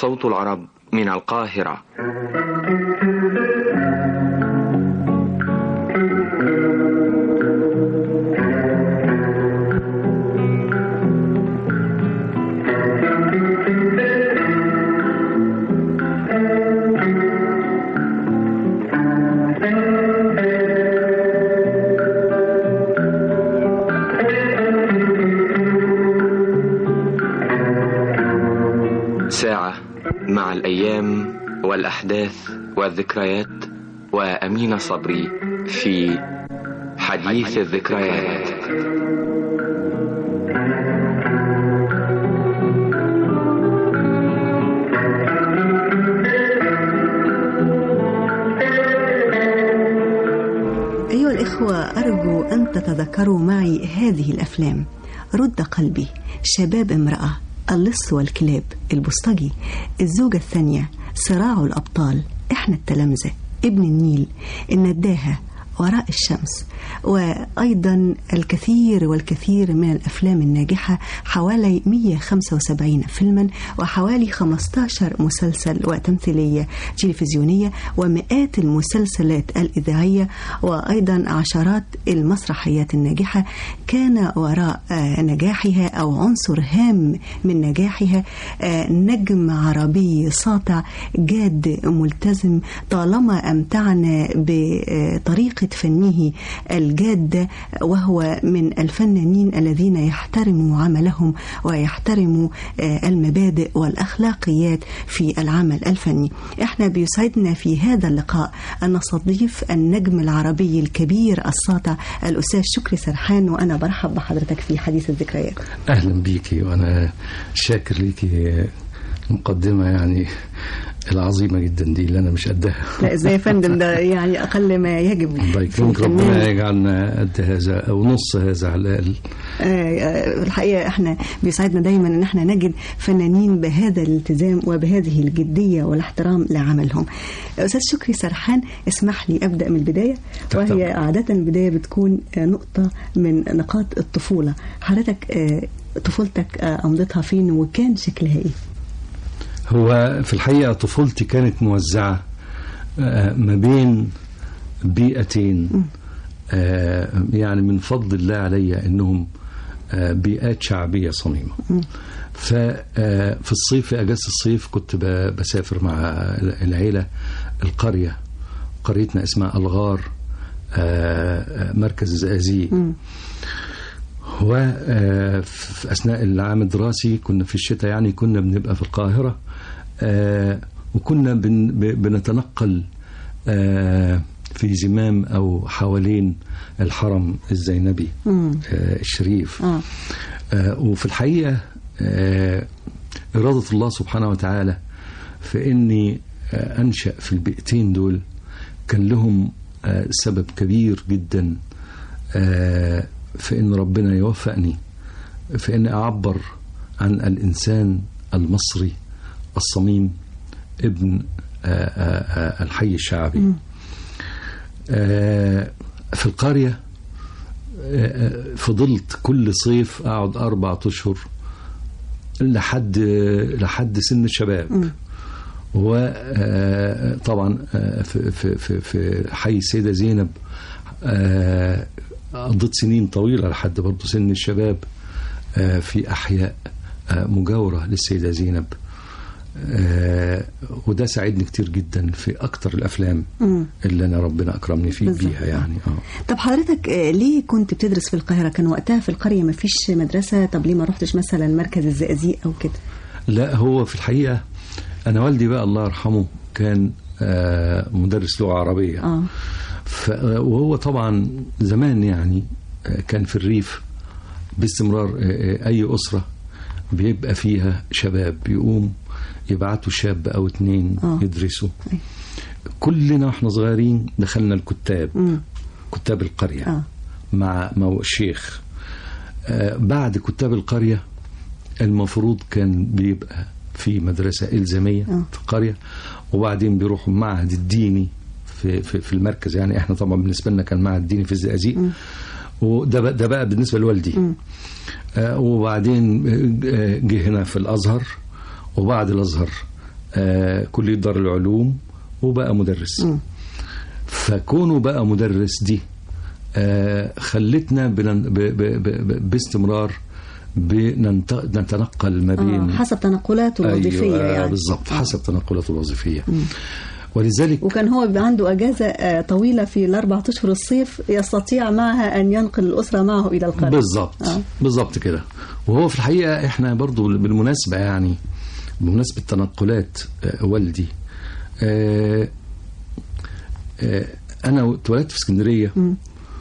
صوت العرب من القاهرة ساعة مع الأيام والأحداث والذكريات وأمين صبري في حديث الذكريات أيها الإخوة أرجو أن تتذكروا معي هذه الأفلام رد قلبي شباب امرأة اللص والكلاب البوسطجي الزوجة الثانية صراع الأبطال إحنا التلامذة ابن النيل النداهة وراء الشمس وأيضا الكثير والكثير من الأفلام الناجحة حوالي 175 فيلما وحوالي 15 مسلسل وتمثيلية تلفزيونية ومئات المسلسلات الإذاعية وأيضا عشرات المسرحيات الناجحة كان وراء آه، نجاحها أو عنصر هام من نجاحها آه، نجم عربي ساطع جاد ملتزم طالما أمتعنا بطريقة فنه الجادة وهو من الفنانين الذين يحترموا عملهم ويحترموا آه، المبادئ والأخلاقيات في العمل الفني احنا بيسعدنا في هذا اللقاء أن نستضيف النجم العربي الكبير الساطع الأستاذ شكري سرحان وأنا برحب بحضرتك في حديث الذكريات اهلا بيكي وانا شاكر ليكي المقدمه يعني العظيمه جدا دي اللي انا مش قدها لا ازاي يا فندم ده يعني أقل ما يجب الله يكرمك في ربنا الفنان. يجعلنا قد هذا او نص هذا على الاقل آه، آه، الحقيقة احنا بيسعدنا دايما ان احنا نجد فنانين بهذا الالتزام وبهذه الجدية والاحترام لعملهم أستاذ شكري سرحان اسمح لي أبدأ من البداية تحت وهي أمرك. عادة البداية بتكون آه، نقطة من نقاط الطفولة حضرتك آه، طفولتك آه، أمضتها فين وكان شكلها إيه؟ هو في الحقيقه طفولتي كانت موزعه آه، ما بين بيئتين آه، يعني من فضل الله علي انهم آه، بيئات شعبيه صميمه ففي الصيف في اجازه الصيف كنت ب- بسافر مع العيله القريه قريتنا اسمها الغار آه، آه، مركز الزقازيق وفي أثناء العام الدراسي كنا في الشتاء يعني كنا بنبقى في القاهرة آه، وكنا بن- ب- بنتنقل آه، في زمام أو حوالين الحرم الزينبي مم. آه، الشريف آه. آه، وفي الحقيقة آه، إرادة الله سبحانه وتعالى في إني آه، أنشأ في البيئتين دول كان لهم آه، سبب كبير جدا آه، في إن ربنا يوفقني في إن أعبر عن الإنسان المصري الصميم ابن آه، آه، آه، الحي الشعبي آه، في القرية آه، فضلت كل صيف اقعد اربع اشهر لحد لحد سن الشباب وطبعا في في في في حي السيده زينب آه، قضيت سنين طويله لحد برضه سن الشباب آه، في احياء آه، مجاوره للسيده زينب آه، وده ساعدني كتير جدا في اكتر الافلام مم. اللي انا ربنا اكرمني فيه بالظبط. بيها يعني اه طب حضرتك آه، ليه كنت بتدرس في القاهرة كان وقتها في القرية ما فيش مدرسة طب ليه ما رحتش مثلا مركز الزقازيق أو كده لا هو في الحقيقة أنا والدي بقى الله يرحمه كان آه، مدرس لغة عربية آه. ف- وهو طبعا زمان يعني آه، كان في الريف باستمرار آه، آه، أي أسرة بيبقى فيها شباب بيقوم يبعتوا شاب أو اتنين آه. يدرسوا كلنا واحنا صغيرين دخلنا الكتاب مم. كتاب القرية آه. مع مع الشيخ آه، بعد كتاب القرية المفروض كان بيبقى في مدرسة إلزامية آه. في القرية وبعدين بيروحوا المعهد الديني في, في, في المركز يعني احنا طبعا بالنسبة لنا كان معهد ديني في الزقازيق وده بقى ده بقى بالنسبة لوالدي آه، وبعدين آه، جه هنا في الأزهر وبعد الأزهر آه كليه دار العلوم وبقى مدرس مم. فكونه بقى مدرس دي آه خلتنا بنن- ب- ب- ب- باستمرار بننت- نتنقل ما بين آه حسب تنقلاته الوظيفية أيوة يعني بالضبط آه. حسب تنقلاته الوظيفيه ولذلك وكان هو بيبقى عنده أجازة آه، طويلة في الأربع أشهر الصيف يستطيع معها أن ينقل الأسرة معه إلى القرية بالظبط آه. بالظبط كده وهو في الحقيقه احنا برضو بالمناسبه يعني بمناسبه تنقلات آه، والدي آه، آه، انا اتولدت في اسكندريه مم.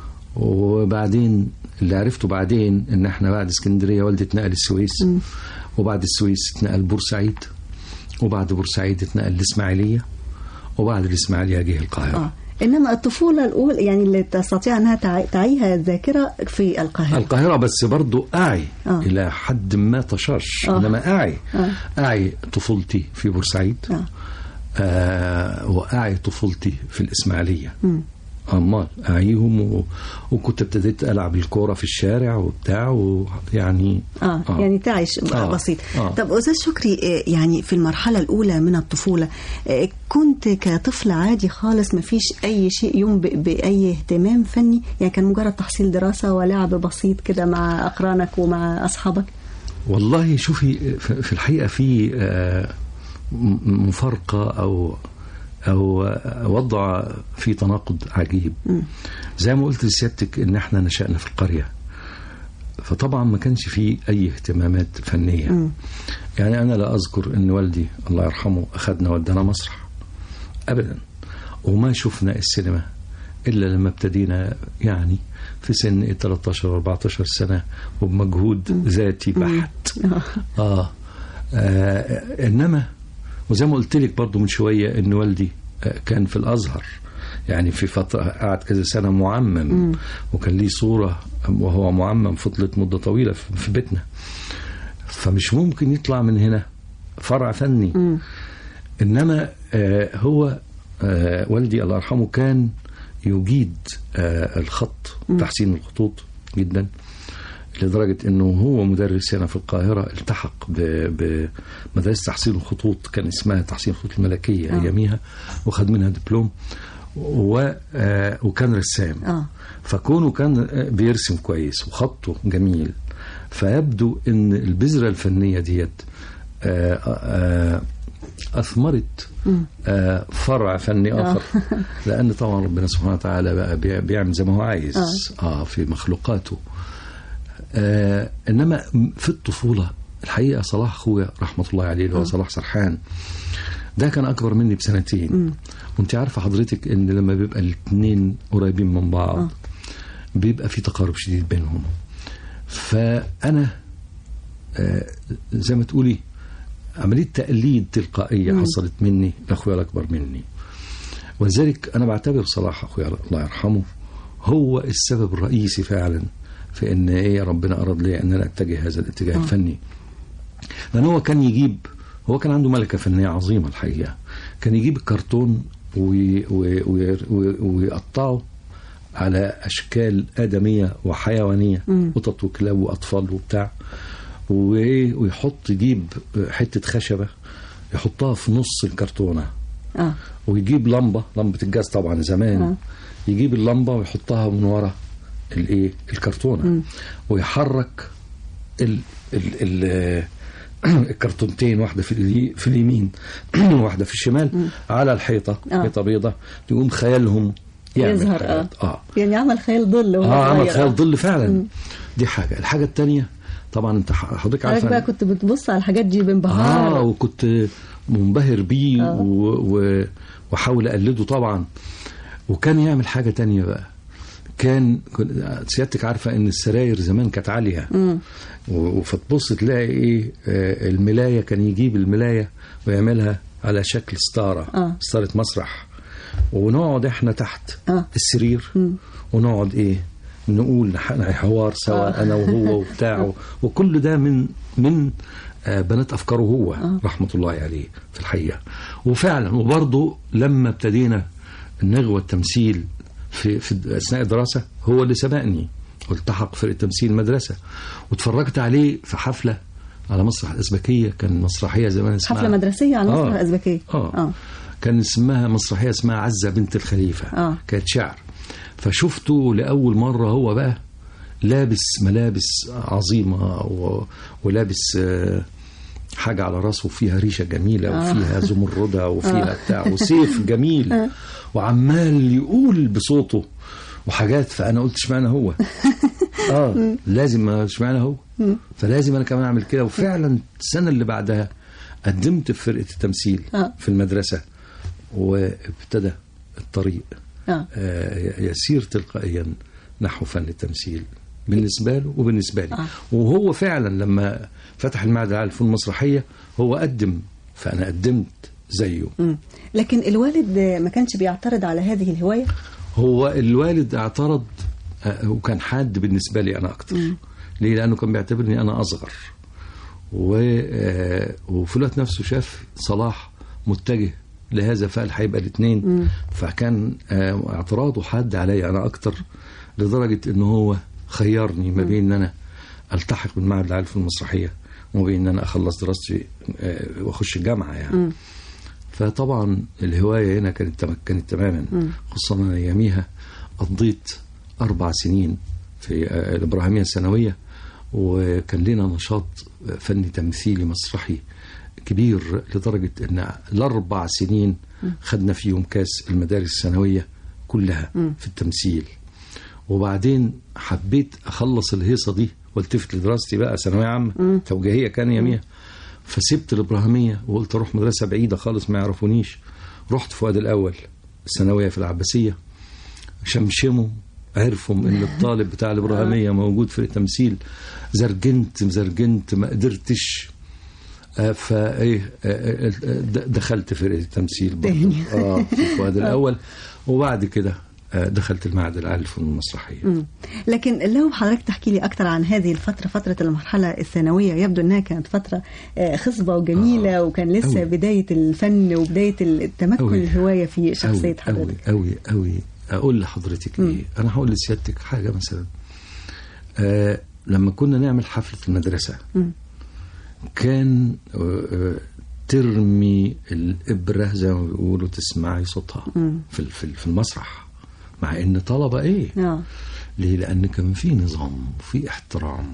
وبعدين اللي عرفته بعدين ان احنا بعد اسكندريه والدي اتنقل السويس وبعد السويس اتنقل بورسعيد وبعد بورسعيد اتنقل الاسماعيليه وبعد الاسماعيليه جه القاهره آه. إنما الطفولة الأولى يعني اللي تستطيع أنها تعي- تعيها الذاكرة في القاهرة القاهرة بس برضو أعي آه. إلى حد ما طشاش آه. إنما أعي آه. أعي طفولتي في بورسعيد آه. آه وأعي طفولتي في الإسماعيلية مم. أمال أعيهم و... وكنت ابتديت ألعب الكورة في الشارع وبتاع ويعني آه. آه. يعني تعيش آه. بسيط آه. طب أستاذ شكري آه، يعني في المرحلة الأولى من الطفولة آه، كنت كطفل عادي خالص ما فيش أي شيء ينبئ بأي اهتمام فني يعني كان مجرد تحصيل دراسة ولعب بسيط كده مع أقرانك ومع أصحابك والله شوفي في في الحقيقة في آه، م- مفارقة أو أو آه، وضع في تناقض عجيب زي ما قلت لسيادتك إن إحنا نشأنا في القرية فطبعا ما كانش فيه أي اهتمامات فنية يعني أنا لا أذكر إن والدي الله يرحمه أخذنا ودانا مسرح أبدا وما شفنا السينما إلا لما ابتدينا يعني في سن 13 14 سنة وبمجهود ذاتي بحت آه. آه إنما وزي ما قلت لك برضو من شوية إن والدي آه كان في الأزهر يعني في فترة قعد كذا سنة معمم وكان ليه صورة وهو معمم فضلت مدة طويلة في في بيتنا فمش ممكن يطلع من هنا فرع فني انما آه هو آه والدي الله يرحمه كان يجيد آه الخط تحسين الخطوط جدا لدرجة انه هو مدرس هنا في القاهرة التحق ب- بمدرسة تحسين الخطوط كان اسمها تحسين الخطوط الملكية آه. اياميها وخد منها دبلوم و آه وكان رسام آه. فكونه كان آه، بيرسم كويس وخطه جميل فيبدو ان البذرة الفنية ديت آه، آه، أثمرت آه، فرع فني آخر لأن طبعا ربنا سبحانه وتعالى بقى بيع- بيعمل زي ما هو عايز آه في مخلوقاته آه إنما في الطفولة الحقيقة صلاح أخويا رحمة الله عليه اللي هو صلاح سرحان ده كان أكبر مني بسنتين وأنت عارفة حضرتك إن لما بيبقى الاثنين قريبين من بعض بيبقى في تقارب شديد بينهم فأنا آه، زي ما تقولي عملية تقليد تلقائية حصلت مني لأخويا الأكبر مني ولذلك أنا بعتبر صلاح أخويا الله يرحمه هو السبب الرئيسي فعلا في ان ايه ربنا اراد لي ان انا اتجه هذا الاتجاه الفني لان هو كان يجيب هو كان عنده ملكه فنيه عظيمه الحقيقه كان يجيب الكرتون وي- وي- وي- وي- ويقطعه على اشكال ادميه وحيوانيه قطط وكلاب واطفال وبتاع و- ويحط يجيب حته خشبه يحطها في نص الكرتونه آه. ويجيب لمبه لمبه الجاز طبعا زمان آه. يجيب اللمبه ويحطها من ورا الايه الكرتونه ويحرك ال ال ال الكرتونتين واحده في الي- في اليمين واحده في الشمال على الحيطه آه. حيطه بيضاء يقوم خيالهم يعمل يظهر حاجات. آه. اه يعني عمل خيال ظل وهو اه عمل صغير. خيال ظل فعلا دي حاجه الحاجه الثانيه طبعا انت ح- حضرتك حضرتك عارفه بقى كنت بتبص على الحاجات دي بانبهار اه وكنت منبهر بيه آه. و... و... وحاول اقلده طبعا وكان يعمل حاجه تانية بقى كان كن- سيادتك عارفه ان السراير زمان كانت عاليه و- فتبص تلاقي ايه آه، الملايه كان يجيب الملايه ويعملها على شكل ستاره آه. ستاره مسرح ونقعد احنا تحت آه. السرير ونقعد ايه نقول نح- حوار سوا آه. انا وهو وبتاع وكل ده من من آه، بنات افكاره هو رحمه الله عليه في الحقيقه وفعلا وبرضه لما ابتدينا نغوى التمثيل في في اثناء الدراسه هو اللي سبقني والتحق فرقه تمثيل المدرسه واتفرجت عليه في حفله على مسرح الأزبكية كان مسرحية زمان اسمها حفله مدرسيه على مسرح آه. الازبكيه آه. كان اسمها مسرحية اسمها عزة بنت الخليفة آه. كانت شعر فشفته لأول مرة هو بقى لابس ملابس عظيمة و... ولابس آه، حاجة على راسه فيها ريشة جميلة وفيها زمردة وفيها بتاع وسيف جميل وعمال يقول بصوته وحاجات فأنا قلت اشمعنى هو اه لازم اشمعنى هو فلازم انا كمان اعمل كده وفعلا السنه اللي بعدها قدمت في فرقه التمثيل آه. في المدرسه وابتدى الطريق اه آه، يسير تلقائيا نحو فن التمثيل بالنسبه له وبالنسبه لي آه. وهو فعلا لما فتح المعهد العالي للفنون المسرحيه هو قدم فانا قدمت زيه مم. لكن الوالد ما كانش بيعترض على هذه الهوايه هو الوالد اعترض آه، وكان حاد بالنسبة لي أنا أكتر ليه؟ لأنه كان بيعتبرني أنا أصغر و... آه، وفي الوقت نفسه شاف صلاح متجه لهذا فقال هيبقى الاثنين فكان آه، اعتراضه حاد عليا أنا أكتر لدرجة إن هو خيرني ما بين إن أنا ألتحق بالمعهد العالي في المسرحية وما بين إن أنا أخلص دراستي آه، وأخش الجامعة يعني فطبعا الهواية هنا كانت تمكنت تماما خصوصا أنا أياميها قضيت أربع سنين في آه، الإبراهيمية الثانوية وكان لنا نشاط فني تمثيلي مسرحي كبير لدرجة أن الأربع سنين خدنا فيهم كاس المدارس الثانوية كلها في التمثيل وبعدين حبيت أخلص الهيصة دي والتفت لدراستي بقى ثانوية عامة توجيهية كان يوميها فسبت الإبراهيمية وقلت أروح مدرسة بعيدة خالص ما يعرفونيش رحت فؤاد الأول الثانوية في العباسية شمشموا عرفوا ان الطالب بتاع الابراهيميه موجود في التمثيل زرجنت زرجنت ما قدرتش آه، فايه آه، آه، د- دخلت فرقه التمثيل برضه. تاني. اه في فؤاد الاول وبعد كده آه، دخلت المعهد العالي للفنون المسرحيه مم. لكن لو حضرتك تحكي لي اكتر عن هذه الفتره فتره المرحله الثانويه يبدو انها كانت فتره آه، خصبه وجميله آه. وكان لسه أوي. بدايه الفن وبدايه التمكن أوي. الهوايه في شخصيه أوي حضرتك أوي أوي أوي أقول لحضرتك إيه أنا هقول لسيادتك حاجة مثلا آه لما كنا نعمل حفلة المدرسة مم. كان آه آه، ترمي الإبرة زي ما بيقولوا تسمعي صوتها في ال- في ال- في المسرح مع إن طلبة إيه اه ليه؟ لأن كان في نظام وفي احترام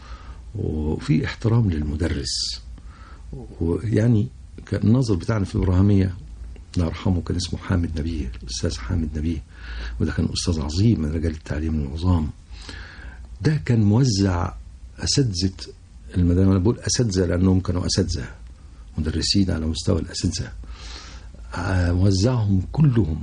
وفي احترام للمدرس ويعني كان الناظر بتاعنا في الإبراهيمية الله يرحمه كان اسمه حامد نبيه الأستاذ حامد نبيه وده كان أستاذ عظيم من رجال التعليم العظام ده كان موزع أساتذة المدارس أنا بقول أساتذة لأنهم كانوا أساتذة مدرسين على مستوى الأساتذة آه، موزعهم كلهم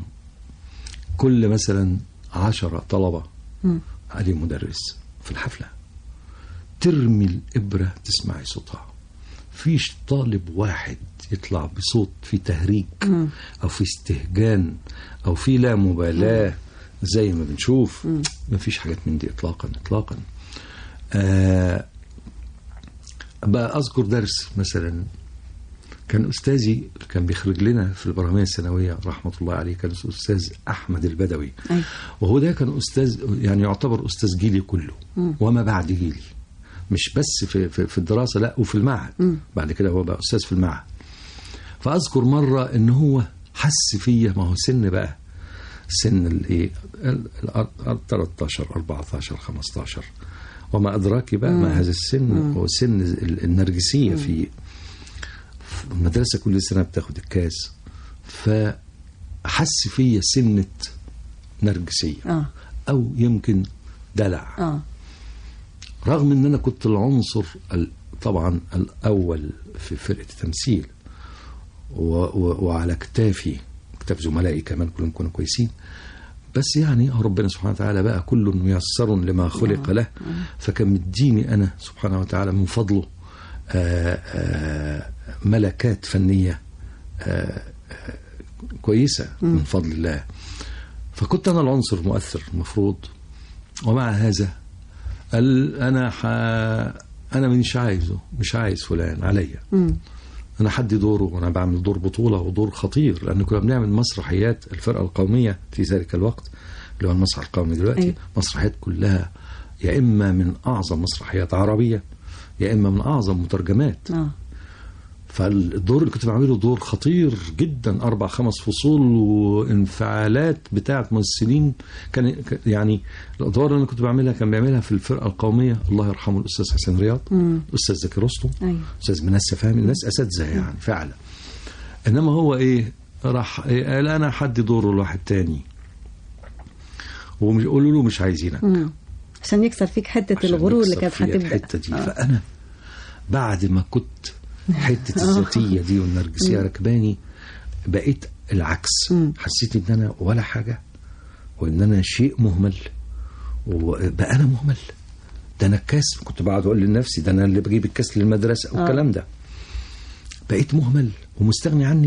كل مثلا عشرة طلبة مم. عليه مدرس في الحفلة ترمي الإبرة تسمعي صوتها فيش طالب واحد يطلع بصوت في تهريج أو في استهجان أو في لا مبالاة زي ما بنشوف ما فيش حاجات من دي إطلاقا إطلاقا آه بقى أذكر درس مثلا كان أستاذي كان بيخرج لنا في البرامية الثانوية رحمة الله عليه كان أستاذ أحمد البدوي أيوة. وهو ده كان أستاذ يعني يعتبر أستاذ جيلي كله وما بعد جيلي مش بس في, في, في الدراسة لا وفي المعهد بعد كده هو بقى أستاذ في المعهد فأذكر مرة إن هو حس فيا ما هو سن بقى سن الايه ال- ال- 13 14 15 وما أدراك بقى ما هذا السن هو سن ال- النرجسية في في المدرسة كل سنة بتاخد الكاس فحس فيا سنة نرجسية اه أو يمكن دلع اه رغم ان انا كنت العنصر ال- طبعا الاول في فرقه التمثيل و و وعلى كتافي كتاف زملائي كمان كلهم كانوا كويسين بس يعني ربنا سبحانه وتعالى بقى كل ميسر لما خلق له فكان مديني انا سبحانه وتعالى من فضله آآ آآ ملكات فنيه آآ آآ كويسه من فضل الله فكنت انا العنصر المؤثر المفروض ومع هذا قال انا ح... انا مش عايزه مش عايز فلان عليا مم. انا حدي دوره وانا بعمل دور بطوله ودور خطير لان كنا بنعمل مسرحيات الفرقه القوميه في ذلك الوقت اللي هو المسرح القومي دلوقتي أيوة. مسرحيات كلها يا اما من اعظم مسرحيات عربيه يا اما من اعظم مترجمات اه فالدور اللي كنت بعمله دور خطير جدا اربع خمس فصول وانفعالات بتاعه ممثلين كان ك- يعني الادوار اللي انا كنت بعملها كان بيعملها في الفرقه القوميه الله يرحمه الاستاذ حسين رياض مم. الاستاذ زكي رستم ايوه استاذ منسى فهمي الناس اساتذه يعني فعلا انما هو ايه راح إيه قال انا حدي دوره لواحد تاني ويقولوا له مش عايزينك مم. عشان يكسر فيك حته عشان الغرور اللي نكسر كانت فيها هتبدا الحته دي آه. فانا بعد ما كنت حته الذاتيه دي والنرجسيه ركباني بقيت العكس مم. حسيت ان انا ولا حاجه وان انا شيء مهمل وبقى انا مهمل ده انا الكاس كنت بقعد اقول لنفسي ده انا اللي بجيب الكاس للمدرسه آه. والكلام ده بقيت مهمل ومستغني عني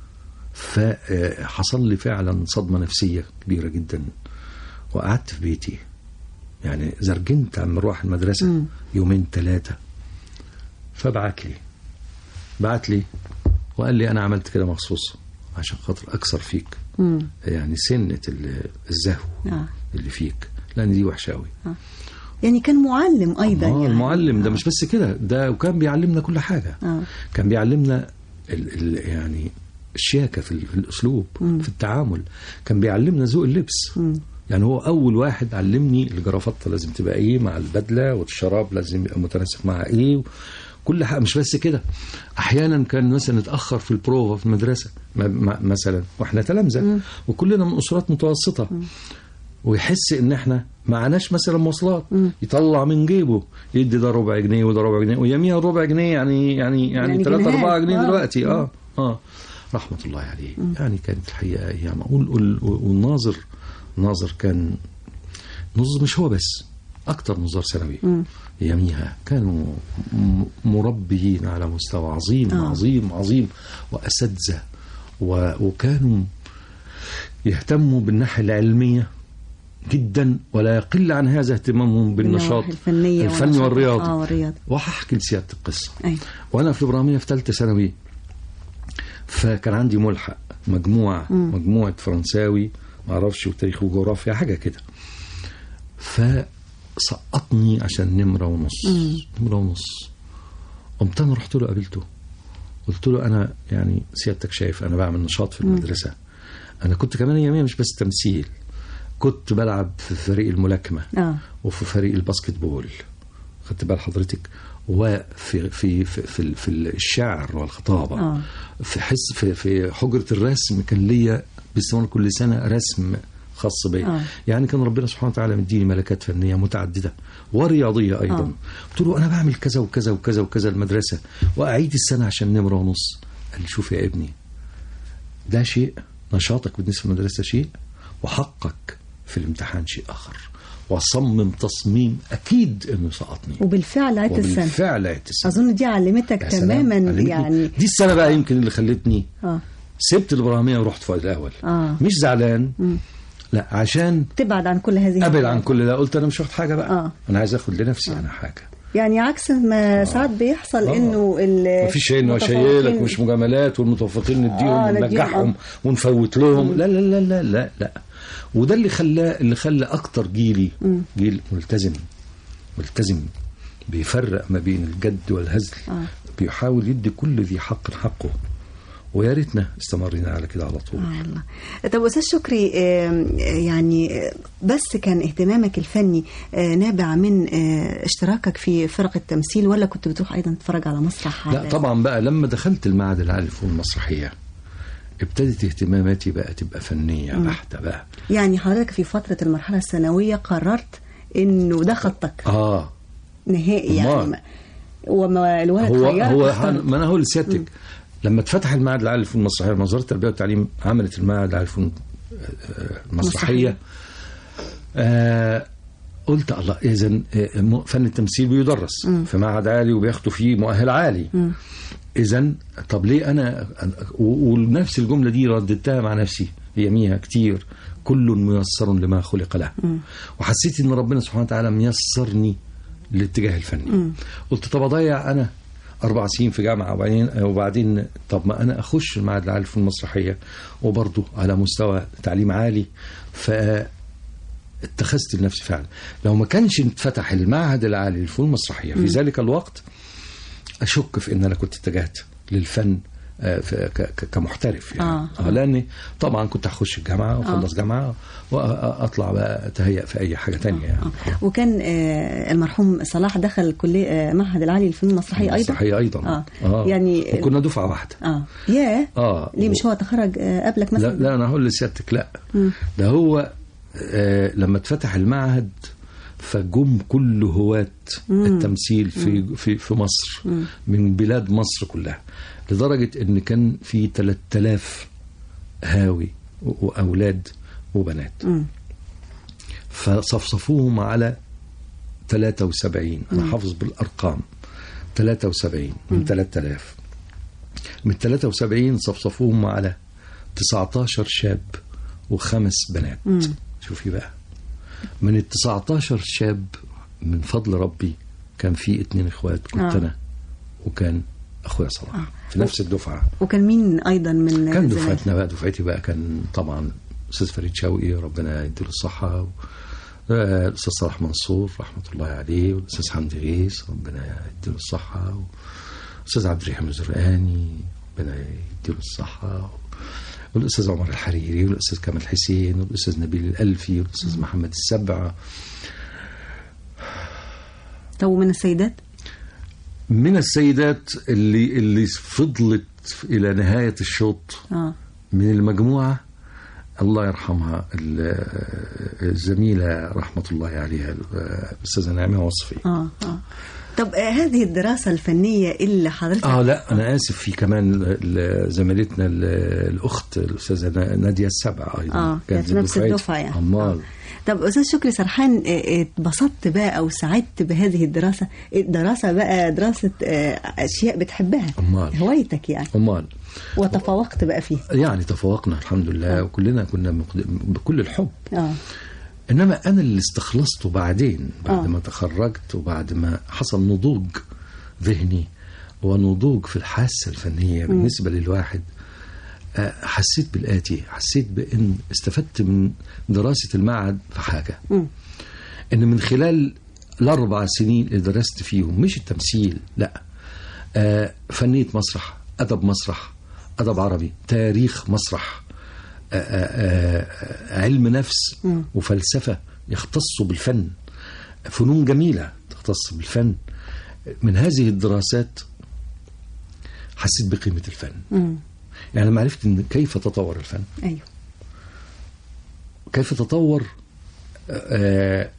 فحصل لي فعلا صدمه نفسيه كبيره جدا وقعدت في بيتي يعني زرجنت عم اروح المدرسه مم. يومين ثلاثه فبعت لي بعت لي وقال لي انا عملت كده مخصوص عشان خاطر اكسر فيك مم. يعني سنه ال- الزهو آه. اللي فيك لان دي وحشه قوي يعني كان معلم ايضا اه يعني المعلم ده آه. مش بس كده ده وكان بيعلمنا كل حاجه اه كان بيعلمنا ال ال يعني الشياكه في, ال- في الاسلوب مم. في التعامل كان بيعلمنا ذوق اللبس مم. يعني هو اول واحد علمني الجرافطه لازم تبقى ايه مع البدله والشراب لازم يبقى متناسق مع ايه كل حاجه مش بس كده احيانا كان مثلا نتاخر في البروفا في المدرسه م- م- مثلا واحنا تلامذه وكلنا من اسرات متوسطه ويحس ان احنا معناش مثلا مواصلات يطلع من جيبه يدي ده ربع جنيه وده ربع جنيه ويميها ربع جنيه يعني يعني يعني يعني 3 جنيهات. 4 جنيه آه. دلوقتي اه اه رحمه الله عليه يعني كانت الحقيقه ايام وال- وال- والناظر الناظر كان نظر مش هو بس اكتر نظار ثانوي اياميها كانوا م- مربيين على مستوى عظيم آه. عظيم عظيم واساتذه و- وكانوا يهتموا بالناحيه العلميه جدا ولا يقل عن هذا اهتمامهم بالنشاط بالنواحي الفنيه الفني والنشاط. والرياضي اه والرياضي وهحكي لسياده القصه ايوه وانا في الابراهيميه في ثالثه ثانوي فكان عندي ملحق مجموعه مم. مجموعه فرنساوي ما اعرفش وتاريخ وجغرافيا حاجه كده فسقطني عشان نمره ونص مم. نمره ونص قمت انا رحت له قابلته قلت له انا يعني سيادتك شايف انا بعمل نشاط في المدرسه انا كنت كمان اياميها مش بس تمثيل كنت بلعب في فريق الملاكمه اه وفي فريق الباسكت بول خدت بال حضرتك وفي في في في, في الشعر والخطابه آه. في حس في في حجره الرسم كان ليا باستمرار كل سنه رسم خاص بيا آه. يعني كان ربنا سبحانه وتعالى مديني ملكات فنيه متعدده ورياضيه ايضا آه. قلت له انا بعمل كذا وكذا وكذا وكذا المدرسه واعيد السنه عشان نمره ونص قال لي شوف يا ابني ده شيء نشاطك بالنسبه للمدرسه شيء وحقك في الامتحان شيء اخر وصمم تصميم اكيد انه سقطني وبالفعل عدت السنه وبالفعل عدت السنه اظن دي علمتك يا سلام. تماما علمتني. يعني دي السنه بقى يمكن اللي خلتني اه سبت الابراهيميه ورحت فؤاد الاول آه. مش زعلان مم. لا عشان تبعد عن كل هذه ابعد الحاجات. عن كل ده قلت انا مش واخد حاجه بقى آه. انا عايز اخد لنفسي انا حاجه يعني عكس ما ساعات بيحصل آه. انه ال- مفيش شيء انه المتفوقين- اشيلك مش مجاملات والمتفوقين نديهم آه، نديهم، وننجحهم آه. ونفوت لهم لا لا لا لا لا لا وده اللي خلاه اللي خلى اكتر جيلي جيل ملتزم ملتزم بيفرق ما بين الجد والهزل آه. بيحاول يدي كل ذي حق حقه ويا ريتنا استمرينا على كده على طول آه والله طب استاذ شكري آم، آه، يعني آه، بس كان اهتمامك الفني آه، نابع من آه، اشتراكك في فرق التمثيل ولا كنت بتروح ايضا تتفرج على مسرح لا على- طبعا بقى لما دخلت المعهد العالي للفنون المسرحيه ابتدت اهتماماتي بقى تبقى فنيه بحته بقى يعني حضرتك في فتره المرحله الثانويه قررت انه ده خطك اه نهائي يعني أمال. ما- وما الولد هو خيرك هو اخترت. ما انا هقول لسيادتك لما اتفتح المعهد العالي للفنون المسرحيه وزاره التربيه والتعليم عملت المعهد العالي للفنون آه، المسرحيه آه قلت الله اذا فن التمثيل بيدرس في معهد عالي وبياخدوا فيه مؤهل عالي اذا طب ليه انا و- ونفس الجمله دي رددتها مع نفسي يميها كتير كل ميسر لما خلق له وحسيت ان ربنا سبحانه وتعالى ميسرني للاتجاه الفني قلت طب اضيع انا اربع سنين في جامعه وبعدين وبعدين طب ما انا اخش المعهد العالي في المسرحيه وبرضه على مستوى تعليم عالي ف اتخذت لنفسي فعلا لو ما كانش اتفتح المعهد العالي للفنون المسرحيه في ذلك الوقت اشك في ان انا كنت اتجهت للفن آه، في- ك- ك- كمحترف يعني آه. آه. لاني طبعا كنت هخش الجامعه واخلص جامعه واطلع بقى اتهيأ في اي حاجه تانية يعني آه. وكان آه، المرحوم صلاح دخل كلية آه، معهد العالي للفنون المسرحية أيضا مسرحيه ايضا آه. يعني وكنا دفعه واحده اه ياه اه ليه مش هو تخرج آه، قبلك لا, مثلا لا انا هقول لسيادتك لا مم. ده هو آه لما اتفتح المعهد فجم كل هواة التمثيل في في في مصر من بلاد مصر كلها لدرجة ان كان في 3000 هاوي و- واولاد وبنات مم. فصفصفوهم على 73 انا حافظ بالارقام 73 من 3000 من 73 صفصفوهم على 19 شاب وخمس بنات شوفي بقى من ال 19 شاب من فضل ربي كان في اتنين اخوات كنت آه. انا وكان اخويا صلاح آه. في نفس الدفعه وكان مين أيضا من كان زمايلك؟ دفعتنا بقى دفعتي بقى كان طبعا استاذ فريد شوقي ربنا يديله الصحه و- آه، الاستاذ صلاح منصور رحمه الله عليه والاستاذ حمدي غيث ربنا يديله الصحه والاستاذ عبد الرحيم الزرقاني ربنا يديله الصحه والاستاذ عمر الحريري والاستاذ كمال حسين والاستاذ نبيل الالفي والاستاذ محمد السبع طب ومن السيدات من السيدات اللي اللي فضلت الى نهايه الشوط اه من المجموعة الله يرحمها ال- الزميلة رحمة الله عليها الأستاذة نعمة وصفي اه اه طب آه، هذه الدراسة الفنية اللي حضرتك اه لا انا اسف في كمان ال- زميلتنا ال- الاخت الاستاذه نا- ناديه السبع ايضا اه كانت من نفس دفعتي. الدفعة يعني امال آه. طب استاذ شكري سرحان آه، آه، اتبسطت بقى او سعدت بهذه الدراسة الدراسة بقى دراسة آه، اشياء بتحبها أمال. هوايتك يعني امال وتفوقت بقى فيها يعني تفوقنا الحمد لله وكلنا كنا مقد- بكل الحب اه انما انا اللي استخلصته بعدين بعد آه. ما تخرجت وبعد ما حصل نضوج ذهني ونضوج في الحاسه الفنيه بالنسبه للواحد آه، حسيت بالاتي حسيت بان استفدت من دراسه المعهد في حاجه مم. ان من خلال الاربع سنين اللي درست فيهم مش التمثيل لا آه، فنيه مسرح ادب مسرح ادب عربي تاريخ مسرح آه، آه، آه، علم نفس وفلسفه يختصوا بالفن فنون جميله تختص بالفن من هذه الدراسات حسيت بقيمه الفن مم. يعني لما عرفت ان كيف تطور الفن ايوه كيف تطور آه،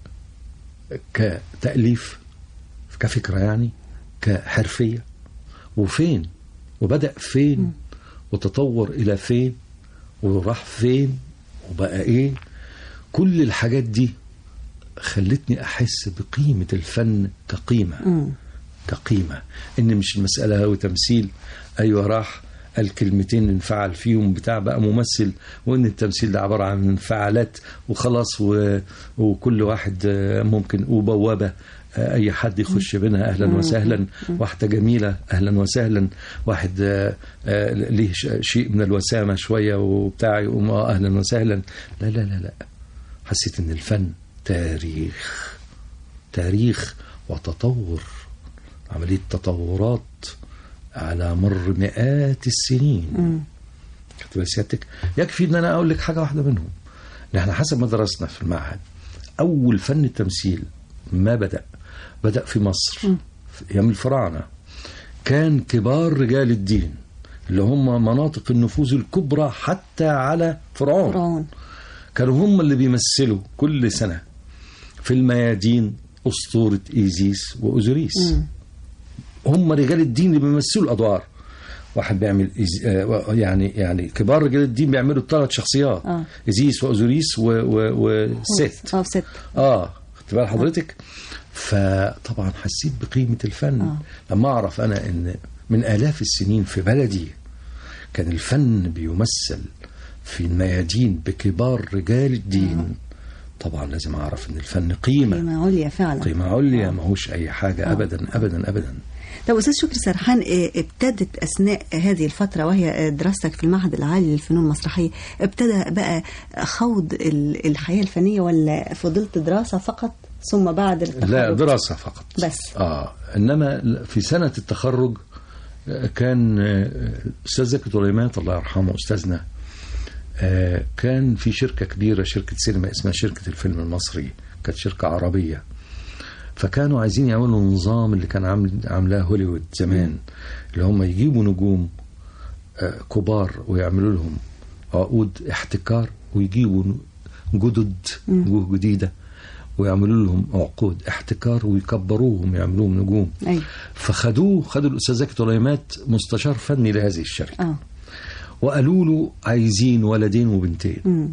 كتأليف كفكرة يعني كحرفية وفين وبدأ فين وتطور إلى فين وراح فين وبقى إيه كل الحاجات دي خلتني أحس بقيمة الفن كقيمة مم. كقيمة إن مش المسألة هو تمثيل أيوة راح الكلمتين انفعل فيهم بتاع بقى ممثل وإن التمثيل ده عبارة عن انفعالات وخلاص و... وكل واحد آه، ممكن وبوابة آه، أي حد يخش بينها أهلا وسهلا واحدة جميلة أهلا وسهلا واحد آه، آه، ليه ش- شيء من الوسامة شوية وبتاع يقوم آه، أهلا وسهلا لا لا لا لا حسيت إن الفن تاريخ تاريخ وتطور عملية تطورات على مر مئات السنين خدت بال سيادتك يكفي ان انا اقول لك حاجه واحده منهم ان احنا حسب ما درسنا في المعهد اول فن التمثيل ما بدا بدا في مصر في ايام الفراعنه كان كبار رجال الدين اللي هم مناطق النفوذ الكبرى حتى على فرعون فرعون كانوا هم اللي بيمثلوا كل سنة في الميادين أسطورة إيزيس وأوزوريس هم رجال الدين اللي بيمثلوا الأدوار واحد بيعمل إيز... آه، يعني يعني كبار رجال الدين بيعملوا ثلاث شخصيات آه. إيزيس وأوزوريس و... و... وست اه ست اه خدت بال حضرتك فطبعا حسيت بقيمة الفن آه. لما أعرف أنا إن من آلاف السنين في بلدي كان الفن بيمثل في الميادين بكبار رجال الدين طبعا لازم اعرف ان الفن قيمه قيمة عليا فعلا قيمه عليا ما هوش اي حاجه ابدا ابدا ابدا طب استاذ شكري سرحان آه، ابتدت اثناء هذه الفتره وهي آه، دراستك في المعهد العالي للفنون المسرحيه ابتدى بقى خوض ال- الحياه الفنيه ولا فضلت دراسه فقط ثم بعد التخرج لا دراسه فقط بس. اه انما في سنه التخرج آه، كان آه، الاستاذ زكي طليمات الله يرحمه استاذنا آه، كان في شركه كبيره شركه سينما اسمها شركه الفيلم المصري كانت شركه عربيه فكانوا عايزين يعملوا النظام اللي كان عامل عاملاه هوليوود زمان اللي هم يجيبوا نجوم آه، كبار ويعملوا لهم عقود احتكار ويجيبوا جدد وجوه جديده ويعملوا لهم عقود احتكار ويكبروهم يعملوهم نجوم ايوه فخدوه خدوا الاستاذ زكي طليمات مستشار فني لهذه الشركه اه وقالوا له عايزين ولدين وبنتين مم.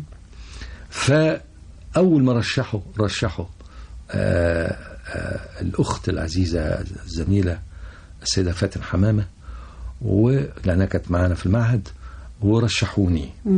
فاول ما رشحوا رشحوا آه آه الاخت العزيزه الزميله السيده فاتن حمامه ولانها كانت معانا في المعهد ورشحوني مم.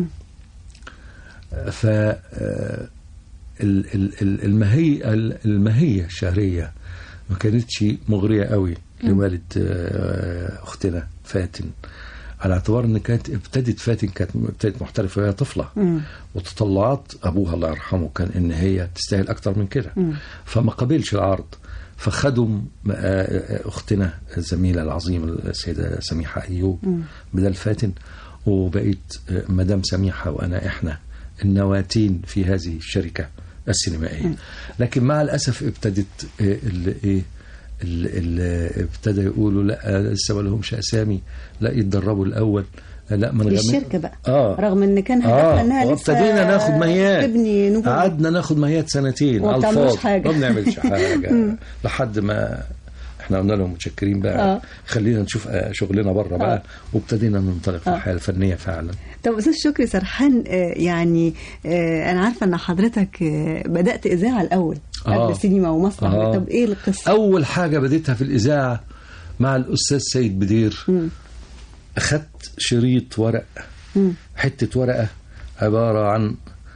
ف آه، ال- ال- ال- المهية المهية الشهرية ما كانتش مغرية قوي لوالد آه، أختنا فاتن على اعتبار ان كانت ابتدت فاتن كانت ابتدت محترفه وهي طفله مم. وتطلعات ابوها الله يرحمه كان ان هي تستاهل اكتر من كده فما قبلش العرض فخدوا م- آه، آه، اختنا الزميله العظيمه السيده سميحه ايوب بدل فاتن وبقيت آه، مدام سميحه وانا احنا النواتين في هذه الشركه السينمائيه لكن مع الاسف ابتدت آه، ال- ايه ال- ال- ابتدى يقولوا لا لسه ما لهمش اسامي لا يتدربوا الاول لا ما نغمس الشركه بقى اه رغم ان كان هدفها انها لسه وابتدينا ناخد مهيات تبني نجوم قعدنا ناخد مهيات سنتين وما على بتعملوش الفاضي حاجة. ما بنعملش حاجه لحد ما احنا قلنا لهم متشكرين بقى آه. خلينا نشوف آه، شغلنا بره بقى آه. وابتدينا ننطلق في آه. الحياه الفنيه فعلا طب استاذ شكري سرحان آه، يعني آه، انا عارفه ان حضرتك آه، بدات اذاعه الاول آه. قبل سينما ومسرح آه. طب ايه القصه؟ اول حاجه بديتها في الاذاعه مع الاستاذ سيد بدير مم. اخدت شريط ورق مم. حته ورقه عباره عن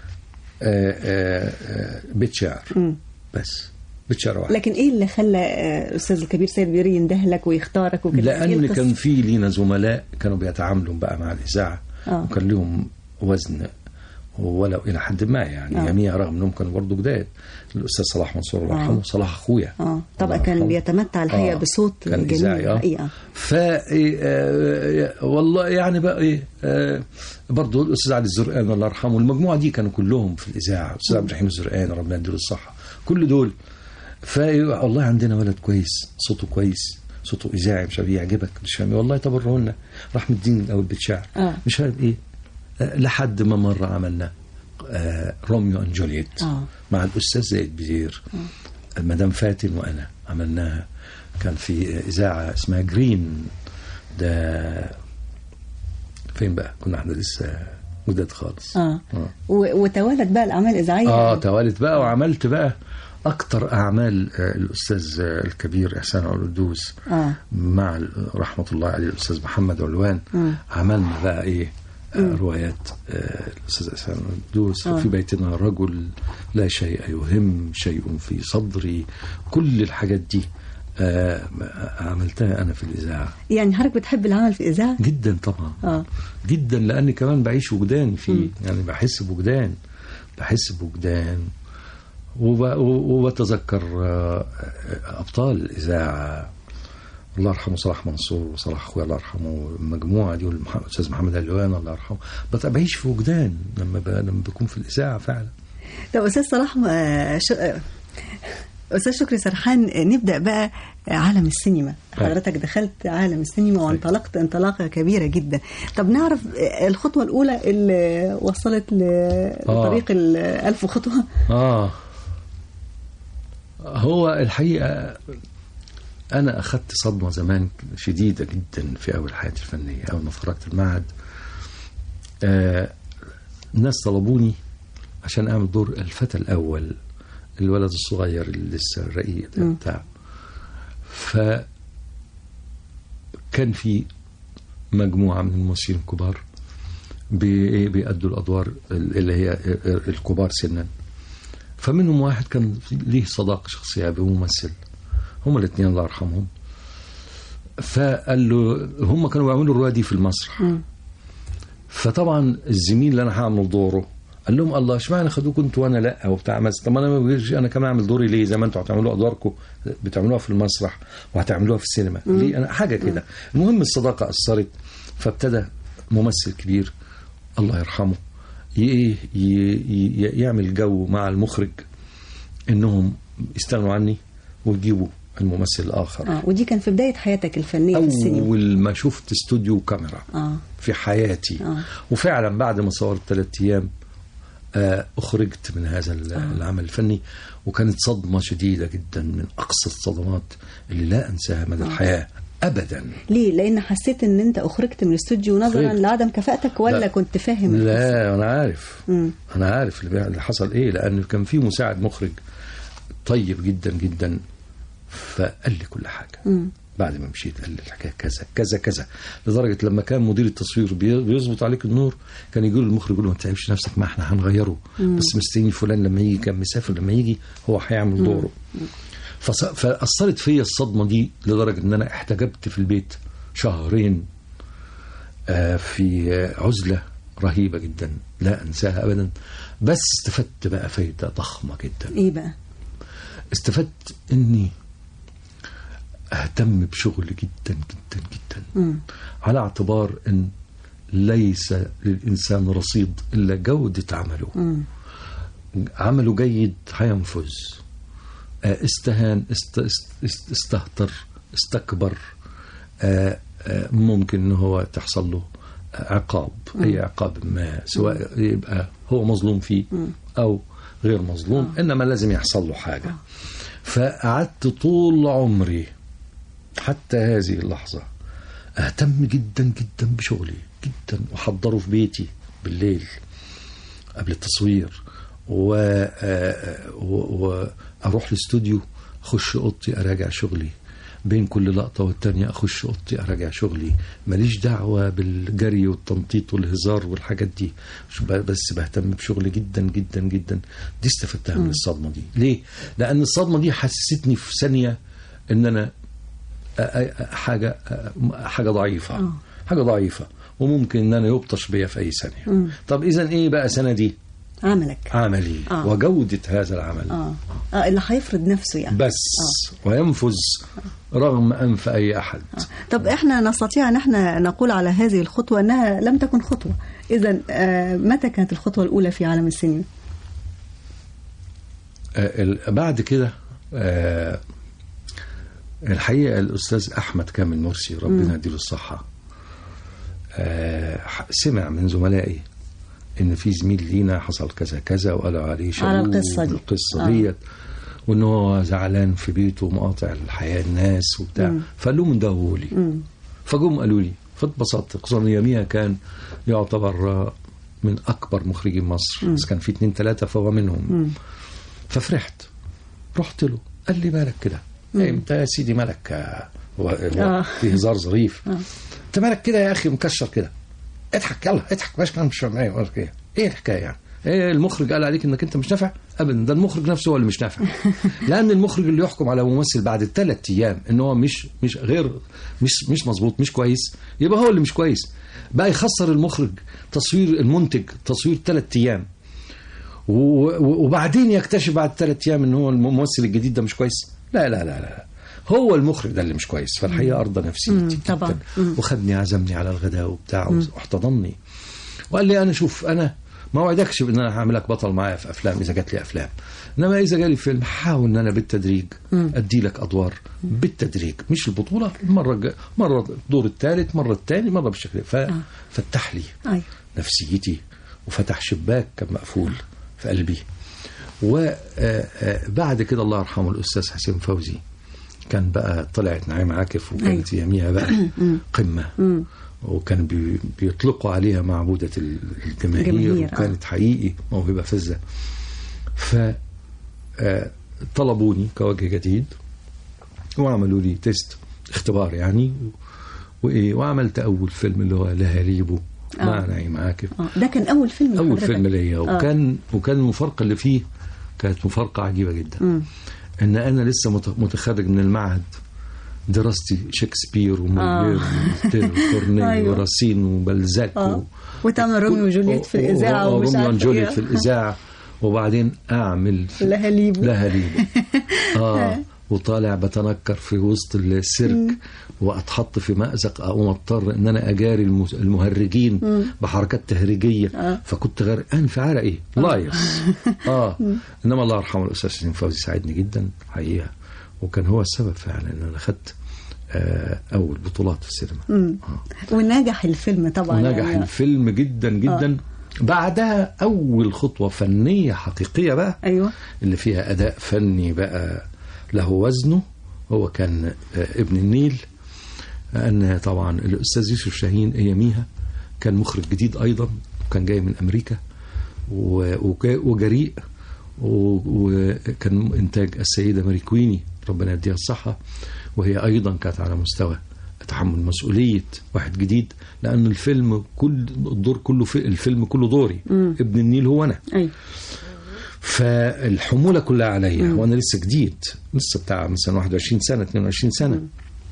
آه، آه، آه، بيت شعر مم. بس بيت شعر واحد لكن ايه اللي خلى آه، الاستاذ الكبير سيد بيري يندهلك ويختارك وكده إيه لان القصة؟ كان في لينا زملاء كانوا بيتعاملوا بقى مع الاذاعه آه. وكان لهم وزن ولو الى حد ما يعني آه. يميع رغم انهم كانوا برضه جداد الاستاذ صلاح منصور الله آه. يرحمه صلاح اخويا اه طبعا الله كان يرحمه. بيتمتع الحقيقه آه. بصوت كان جميل إذاعي، آه. الحقيقه ف إيه، آه، والله يعني بقى ايه آه، برضه الاستاذ علي الزرقان الله يرحمه المجموعه دي كانوا كلهم في الاذاعه الاستاذ عبد الرحيم الزرقان ربنا يديله الصحه كل دول ف والله عندنا ولد كويس صوته كويس صوته اذاعي مش عارف يعجبك مش فاهم إيه. والله تبرعوا لنا راح مدين الاول بالشعر آه. مش عارف ايه آه، لحد ما مره عملنا آه، روميو اند جولييت آه. مع الاستاذ زيد بدير مدام فاتن وانا عملناها كان في اذاعه اسمها جرين ده فين بقى كنا احنا لسه جداد خالص اه اه, و- وتوالت بقى الاعمال الاذاعيه آه توالت بقى وعملت بقى اكتر اعمال آه، الاستاذ آه، الكبير احسان القدوس اه مع ال- رحمه الله عليه الاستاذ محمد علوان مم. عملنا بقى ايه آه، روايات آه، الاستاذ احسان القدوس آه. وفي بيتنا رجل لا شيء يهم شيء في صدري كل الحاجات دي آه، عملتها انا في الاذاعه يعني حضرتك بتحب العمل في الاذاعه؟ جدا طبعا اه جدا لاني كمان بعيش وجدان فيه يعني بحس بوجدان بحس بوجدان وب- وبتذكر آه، ابطال الاذاعه الله يرحمه صلاح منصور وصلاح اخويا الله يرحمه المجموعه دي والاستاذ محمد علوان الله يرحمه بت- بعيش في وجدان لما ب- لما بكون في الاذاعه فعلا طب استاذ صلاح آه، ش... آه، استاذ شكري سرحان آه، نبدا بقى آه، عالم السينما حضرتك دخلت عالم السينما وانطلقت انطلاقه كبيره جدا طب نعرف آه، الخطوه الاولى اللي وصلت ل- لطريق الألف خطوه اه هو الحقيقه انا اخذت صدمه زمان شديده جدا في اول حياتي الفنيه اول ما خرجت المعهد آه الناس طلبوني عشان اعمل دور الفتى الاول الولد الصغير اللي لسه الرقيق ده مم. بتاع ف كان في مجموعه من الممثلين الكبار بي- إيه بيأدوا الادوار اللي هي الكبار سنا فمنهم واحد كان ليه صداقه شخصيه بممثل هما الاثنين الله يرحمهم فقال له هم كانوا بيعملوا الروايه دي في المسرح مم. فطبعا الزميل اللي انا هعمل دوره قال لهم الله اشمعنى خدوكوا انتوا وانا لا وبتاع بس طب انا ما بجيش انا كمان اعمل دوري ليه زي ما انتوا هتعملوا ادواركم بتعملوها في المسرح وهتعملوها في السينما ليه انا حاجه كده المهم الصداقه اثرت فابتدى ممثل كبير الله يرحمه ي- ي- ي- يعمل جو مع المخرج انهم يستغنوا عني ويجيبوا الممثل الاخر اه ودي كان في بدايه حياتك الفنيه في السينما اول ما شفت استوديو كاميرا اه في حياتي آه. وفعلا بعد ما صورت ثلاث ايام آه، اخرجت من هذا ال- العمل الفني وكانت صدمه شديده جدا من اقصى الصدمات اللي لا انساها مدى الحياه ابدا ليه لان حسيت ان انت اخرجت من الاستوديو نظرا أخرجت. لعدم كفاءتك ولا لا. كنت فاهم القصة؟ لا انا عارف مم. انا عارف اللي بي- اللي حصل ايه لان كان في مساعد مخرج طيب جدا جدا فقال لي كل حاجه مم. بعد ما مشيت قال لي الحكايه كذا كذا كذا لدرجه لما كان مدير التصوير بي- بيظبط عليك النور كان يقول للمخرج يقول له ما تعبش نفسك ما احنا هنغيره بس مستني فلان لما يجي كان مسافر لما يجي هو هيعمل دوره فص- فاثرت فيا الصدمه دي لدرجه ان انا احتجبت في البيت شهرين آه، في آه، عزله رهيبه جدا لا انساها ابدا بس استفدت بقى فايده ضخمه جدا ايه بقى استفدت اني اهتم بشغلي جدا جدا جدا مم. على اعتبار ان ليس للانسان رصيد الا جوده عمله مم. عمله جيد هينفذ آه، استهان است است است استهتر استكبر آه، آه، ممكن ان هو تحصل له عقاب اي عقاب ما سواء يبقى هو مظلوم فيه او غير مظلوم انما لازم يحصل له حاجه فقعدت طول عمري حتى هذه اللحظه اهتم جدا جدا بشغلي جدا واحضره في بيتي بالليل قبل التصوير و... آه، و... واروح الاستوديو اخش اوضتي اراجع شغلي بين كل لقطة والتانية أخش أوضتي أراجع شغلي ماليش دعوة بالجري والتنطيط والهزار والحاجات دي مش ب- بس بهتم بشغلي جدا جدا جدا دي استفدتها من الصدمة دي ليه؟ لأن الصدمة دي حسستني في ثانية إن أنا أ- أ- حاجة أ- حاجة ضعيفة آه. حاجة ضعيفة وممكن إن أنا يبطش بيا في أي ثانية طب إذا إيه بقى سندي؟ عملك عملي آه. وجودة هذا العمل اه اه اللي هيفرض نفسه يعني بس وينفذ رغم أنف أي أحد طب احنا نستطيع ان احنا نقول على هذه الخطوه انها لم تكن خطوه اذا آه متى كانت الخطوه الاولى في عالم السينما آه، ال- بعد كده آه، الحقيقة الأستاذ أحمد كامل مرسي ربنا يديله الصحة آه، ح- سمع من زملائي إن في زميل لينا حصل كذا كذا وقالوا عليه شهود على القصة دي. القصة آه. ديت وإن هو زعلان في بيته ومقاطع الحياة الناس وبتاع فقال لهم اندهوا لي فجم قالوا لي فاتبسطت خصوصا إن يوميها كان يعتبر آه، من أكبر مخرجين مصر بس كان في اتنين تلاتة فهو منهم ففرحت رحت له قال لي مالك كده إيه انت يا سيدي مالك آه، هو هو آه. في هزار ظريف انت مالك كده يا اخي مكشر كده اضحك يلا اضحك باش كان مش معايا ولا ايه ايه الحكايه يعني ايه المخرج قال عليك انك انت مش نافع ابدا ده المخرج نفسه هو اللي مش نافع لان المخرج اللي يحكم على ممثل بعد الثلاث ايام ان هو مش مش غير مش مش مظبوط مش كويس يبقى هو اللي مش كويس بقى يخسر المخرج تصوير المنتج تصوير ثلاث ايام و- و- وبعدين يكتشف بعد ثلاث ايام ان هو الممثل الجديد ده مش كويس لا لا لا لا هو المخرج ده اللي مش كويس فالحقيقه ارضى نفسيتي مم، طبعاً. جدا وخدني عزمني على الغداء وبتاع واحتضني وقال لي انا شوف انا ما وعدكش بان انا هعملك بطل معايا في افلام اذا جات لي افلام انما اذا جالي فيلم حاول ان انا بالتدريج ادي لك ادوار بالتدريج مش البطوله مره جا- مره الدور الثالث مره الثاني مره بالشكل ففتح لي ايوه نفسيتي وفتح شباك كان مقفول في قلبي وبعد كده الله يرحمه الأستاذ حسين فوزي كان بقى طلعت نعيم عاكف وكانت يميها بقى قمة وكان بي بيطلقوا عليها معبودة الجماهير جماهير، آه. وكانت حقيقي موهبة فذة ف آه، طلبوني كوجه جديد وعملوا لي تيست اختبار يعني وايه وعملت اول فيلم اللي هو لهاليبو مع آه. نعيم عاكف اه ده كان اول فيلم اول لحضرتك. فيلم ليا وكان وكان المفارقه اللي فيه كانت مفارقه عجيبه جدا مم. ان انا لسه مت- متخرج من المعهد دراستي شكسبير ومولير وكورنيل أيوة. وراسين وبلزاك اه و... وتعمل روميو وجولييت في الاذاعه ومش وروميو عارفه وجولييت ايه في الاذاعه وبعدين اعمل في لهاليب لهاليب اه وطالع بتنكر في وسط السيرك واتحط في مأزق اقوم اضطر ان انا اجاري الم- المهرجين بحركات تهريجيه آه. فكنت غرقان في عرقي لايص اه انما الله يرحمه الاستاذ سليم فوزي ساعدني جدا حقيقه وكان هو السبب فعلا ان انا خدت آه اول بطولات في السينما آه. ونجح الفيلم طبعا ونجح يعني. الفيلم جدا جدا بعدها اول خطوه فنيه حقيقيه بقى ايوه اللي فيها اداء فني بقى له وزنه هو كان آه، ابن النيل ان طبعا الاستاذ يوسف شاهين اياميها كان مخرج جديد ايضا كان جاي من امريكا و- وجا- وجريء و- وكان انتاج السيده ماري كويني ربنا يديها الصحه وهي ايضا كانت على مستوى تحمل مسؤوليه واحد جديد لان الفيلم كل الدور كله في الفيلم كله دوري ابن النيل هو انا ايوه فالحمولة كلها عليا وانا لسه جديد لسه بتاع مثلا 21 سنة 22 سنة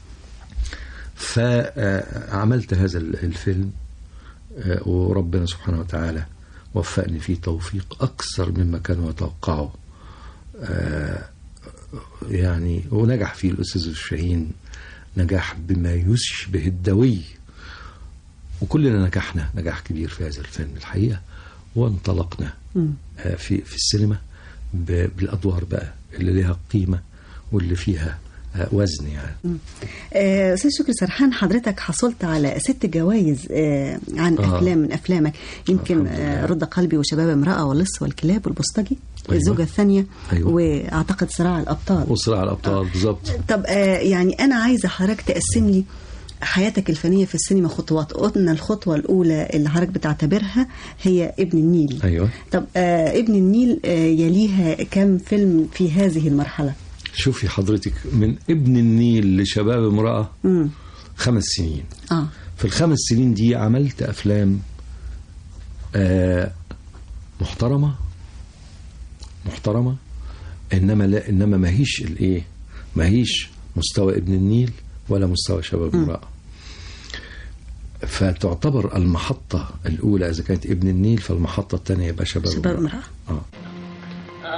فعملت هذا ال- الفيلم آه، وربنا سبحانه وتعالى وفقني فيه توفيق أكثر مما كانوا يتوقعوا آه، يعني ونجح فيه الأستاذ الشاهين نجاح بما يشبه الدوي وكلنا نجحنا نجاح كبير في هذا الفيلم الحقيقة وانطلقنا آه، في في السينما ب- بالادوار بقى اللي لها قيمه واللي فيها آه، وزن يعني آه، استاذ شكري سرحان حضرتك حصلت على ست جوائز آه، عن آه. افلام من افلامك يمكن الحمد لله. آه، رد قلبي وشباب امراه واللص والكلاب والبوسطجي أيوة. الزوجه الثانيه أيوة. واعتقد صراع الابطال وصراع الابطال بالظبط طب آه، يعني انا عايزه حضرتك تقسم لي حياتك الفنيه في السينما خطوات قلنا الخطوه الاولى اللي حضرتك بتعتبرها هي ابن النيل ايوه طب آه ابن النيل آه يليها كم فيلم في هذه المرحله شوفي حضرتك من ابن النيل لشباب امراه امم خمس سنين اه في الخمس سنين دي عملت افلام آه محترمه محترمه انما لا انما ما هيش الايه ما هيش مستوى ابن النيل ولا مستوى شباب امراه فتعتبر المحطة الأولى إذا كانت ابن النيل فالمحطة الثانية يبقى شباب, شباب امرأة. امراه آه.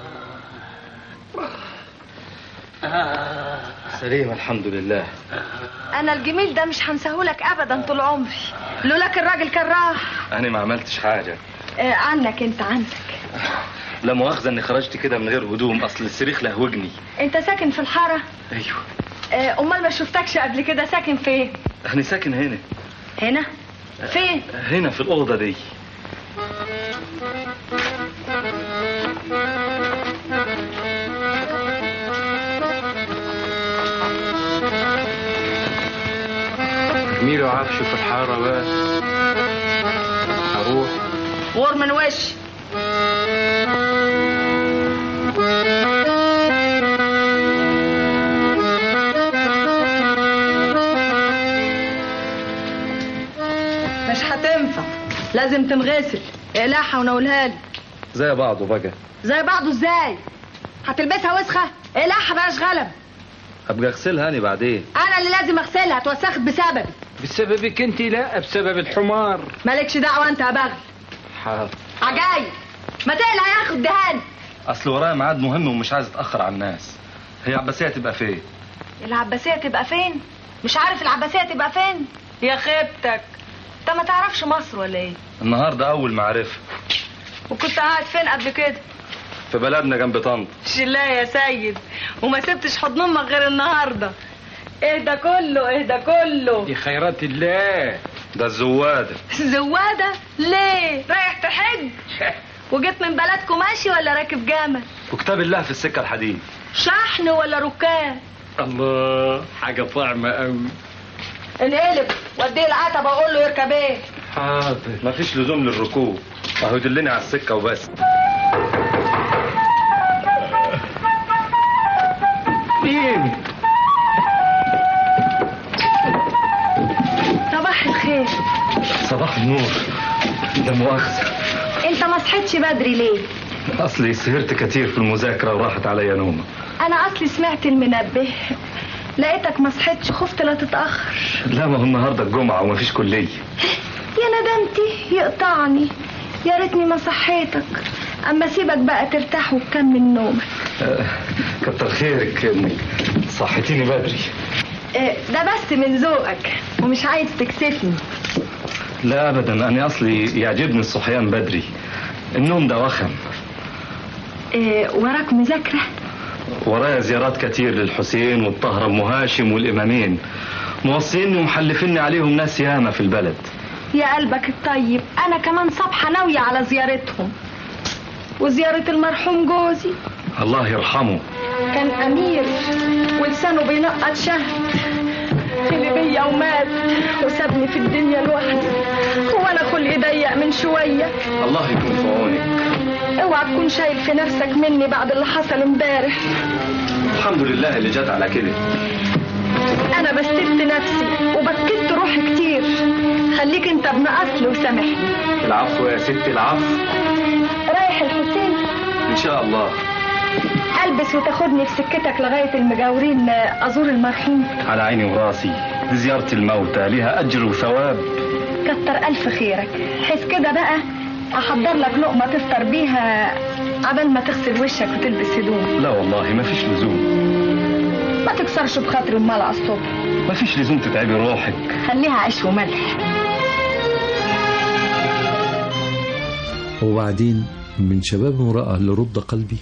سليم الحمد لله انا الجميل ده مش هنساهولك ابدا طول عمري لولاك الراجل كان راح أنا ما عملتش حاجة آه عنك انت عنك لا مؤاخذة إني خرجت كده من غير هدوم أصل السريخ لهوجني انت ساكن في الحاره أيوه آه امال ما شفتكش قبل كده ساكن فين أنا ساكن هنا هنا فين هنا في الأوضة دي جميل وعفش في الحارة بقى أروح غور من وش مش هتنفع لازم تنغسل اقلعها ونقولها لي زي بعضه بقى زي بعضه ازاي هتلبسها وسخه اقلعها بقاش غلب هبقى أغسلها أنا بعدين انا اللي لازم اغسلها اتوسخت بسببي بسببك انت لا بسبب الحمار مالكش دعوه انت يا بغل حاضر عجايب ما تقلع يا اخي الدهان أصل ورايا ميعاد مهم ومش عايز أتأخر على الناس هي عباسية تبقى فين؟ العباسيه تبقى فين مش عارف العباسيه تبقى فين يا خيبتك انت ما تعرفش مصر ولا ايه النهاردة أول معرفة وكنت قاعد فين قبل كده في بلدنا جنب طنطا شلا يا سيد وما سبتش حضن امك غير النهارده اهدى كله اهدى كله دي خيرات الله ده الزوادة زواده ليه رايح تحج وجيت من بلدكم ماشي ولا راكب جمل وكتاب الله في السكة الحديد شحن ولا ركاب الله حاجة طعمة قوي انقلب وديه العتبه واقول له يركب ايه حاضر مفيش لزوم للركوب اهو يدلني على السكة وبس مين صباح الخير صباح النور ده مؤاخذة انت ما صحيتش بدري ليه اصلي سهرت كتير في المذاكره وراحت عليا نومه انا اصلي سمعت المنبه لقيتك ما صحتش خفت لا تتاخر لا ما هو النهارده الجمعه ومفيش كليه يا ندمتي يقطعني يا ريتني ما صحيتك اما سيبك بقى ترتاح وتكمل نومك آه، كتر خيرك انك صحتيني بدري آه، ده بس من ذوقك ومش عايز تكسفني لا ابدا انا اصلي يعجبني الصحيان بدري النوم ده وخم آه، وراك مذاكره ورايا زيارات كتير للحسين والطهرة ام هاشم والامامين موصيني ومحلفيني عليهم ناس ياما في البلد يا قلبك الطيب انا كمان صبحه ناويه على زيارتهم وزياره المرحوم جوزي الله يرحمه كان امير ولسانه بينقط شهد خلي بيا ومات وسابني في الدنيا لوحدي وانا خلقي ضيق من شويه الله يكون في عونك اوعى تكون شايل في نفسك مني بعد اللي حصل امبارح الحمد لله اللي جت على كده انا بستت نفسي وبكت روحي كتير خليك انت ابن اصل وسامحني العفو يا ستي العفو رايح الحسين ان شاء الله البس وتاخدني في سكتك لغايه المجاورين ازور المرحوم على عيني وراسي دي زيارة الموتى ليها أجر وثواب كتر الف خيرك حس كده بقى احضر لك لقمه تفطر بيها قبل ما تغسل وشك وتلبس هدوم لا والله ما فيش لزوم ما تكسرش بخاطر المال على الصبح ما فيش لزوم تتعبي روحك خليها عيش وملح وبعدين من شباب امرأة لرد قلبي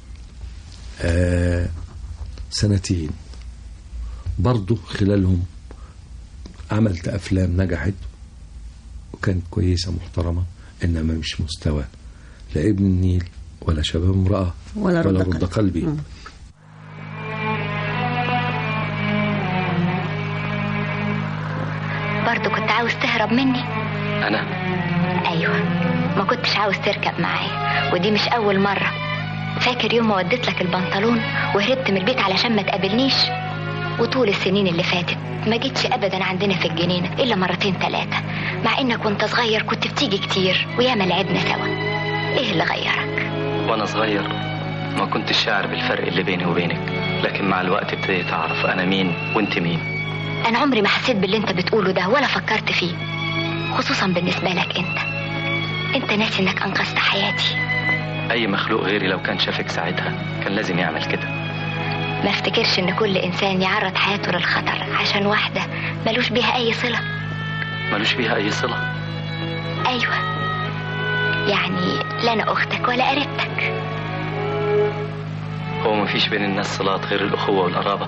آه سنتين برضو خلالهم عملت أفلام نجحت وكانت كويسة محترمة إنما مش مستوى لا ابن النيل ولا شباب امرأة ولا رد ولا قلبي. رد قلبي مم. برضو كنت عاوز تهرب مني أنا ايوه ما كنتش عاوز تركب معايا ودي مش اول مره فاكر يوم ما وديت لك البنطلون وهربت من البيت علشان ما تقابلنيش وطول السنين اللي فاتت ما جيتش ابدا عندنا في الجنينه الا مرتين ثلاثه مع انك وانت صغير كنت بتيجي كتير وياما لعبنا سوا ايه اللي غيرك وأنا صغير ما كنتش شاعر بالفرق اللي بيني وبينك لكن مع الوقت ابتديت أعرف أنا مين وأنت مين انا عمري ما حسيت باللي انت بتقوله ده ولا فكرت فيه خصوصا بالنسبه لك انت انت ناسي انك انقذت حياتي أي مخلوق غيري لو كان شافك ساعتها كان لازم يعمل كده ما افتكرش ان كل انسان يعرض حياته للخطر عشان واحده ملوش بيها اي صله ملوش بيها أي صلة ايوه يعني لا انا اختك ولا قريبتك هو مفيش بين الناس صلات غير الأخوة والقرابة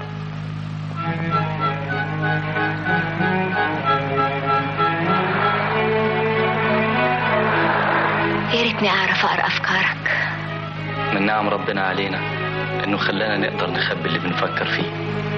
يا ريتني اعرف اقرا افكارك من نعم ربنا علينا إنه خلانا نقدر نخبي اللي بنفكر فيه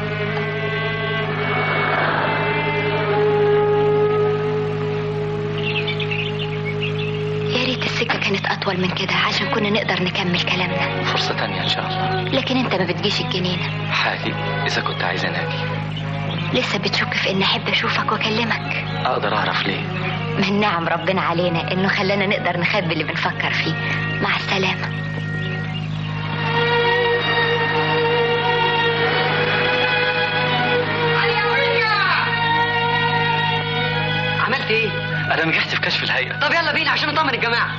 يا ريت السكه كانت اطول من كده عشان كنا نقدر نكمل كلامنا فرصة تانية إن شاء الله لكن انت ما بتجيش الجنينه حاجي إذا كنت عايزة أجي لسه بتشك في اني احب اشوفك واكلمك أقدر أعرف ليه من نعم ربنا علينا انه خلانا نقدر نخبي اللي بنفكر فيه مع السلامه عملت ايه؟ أنا نجحت في كشف الهيئة طب يلا بينا عشان نطمن الجماعة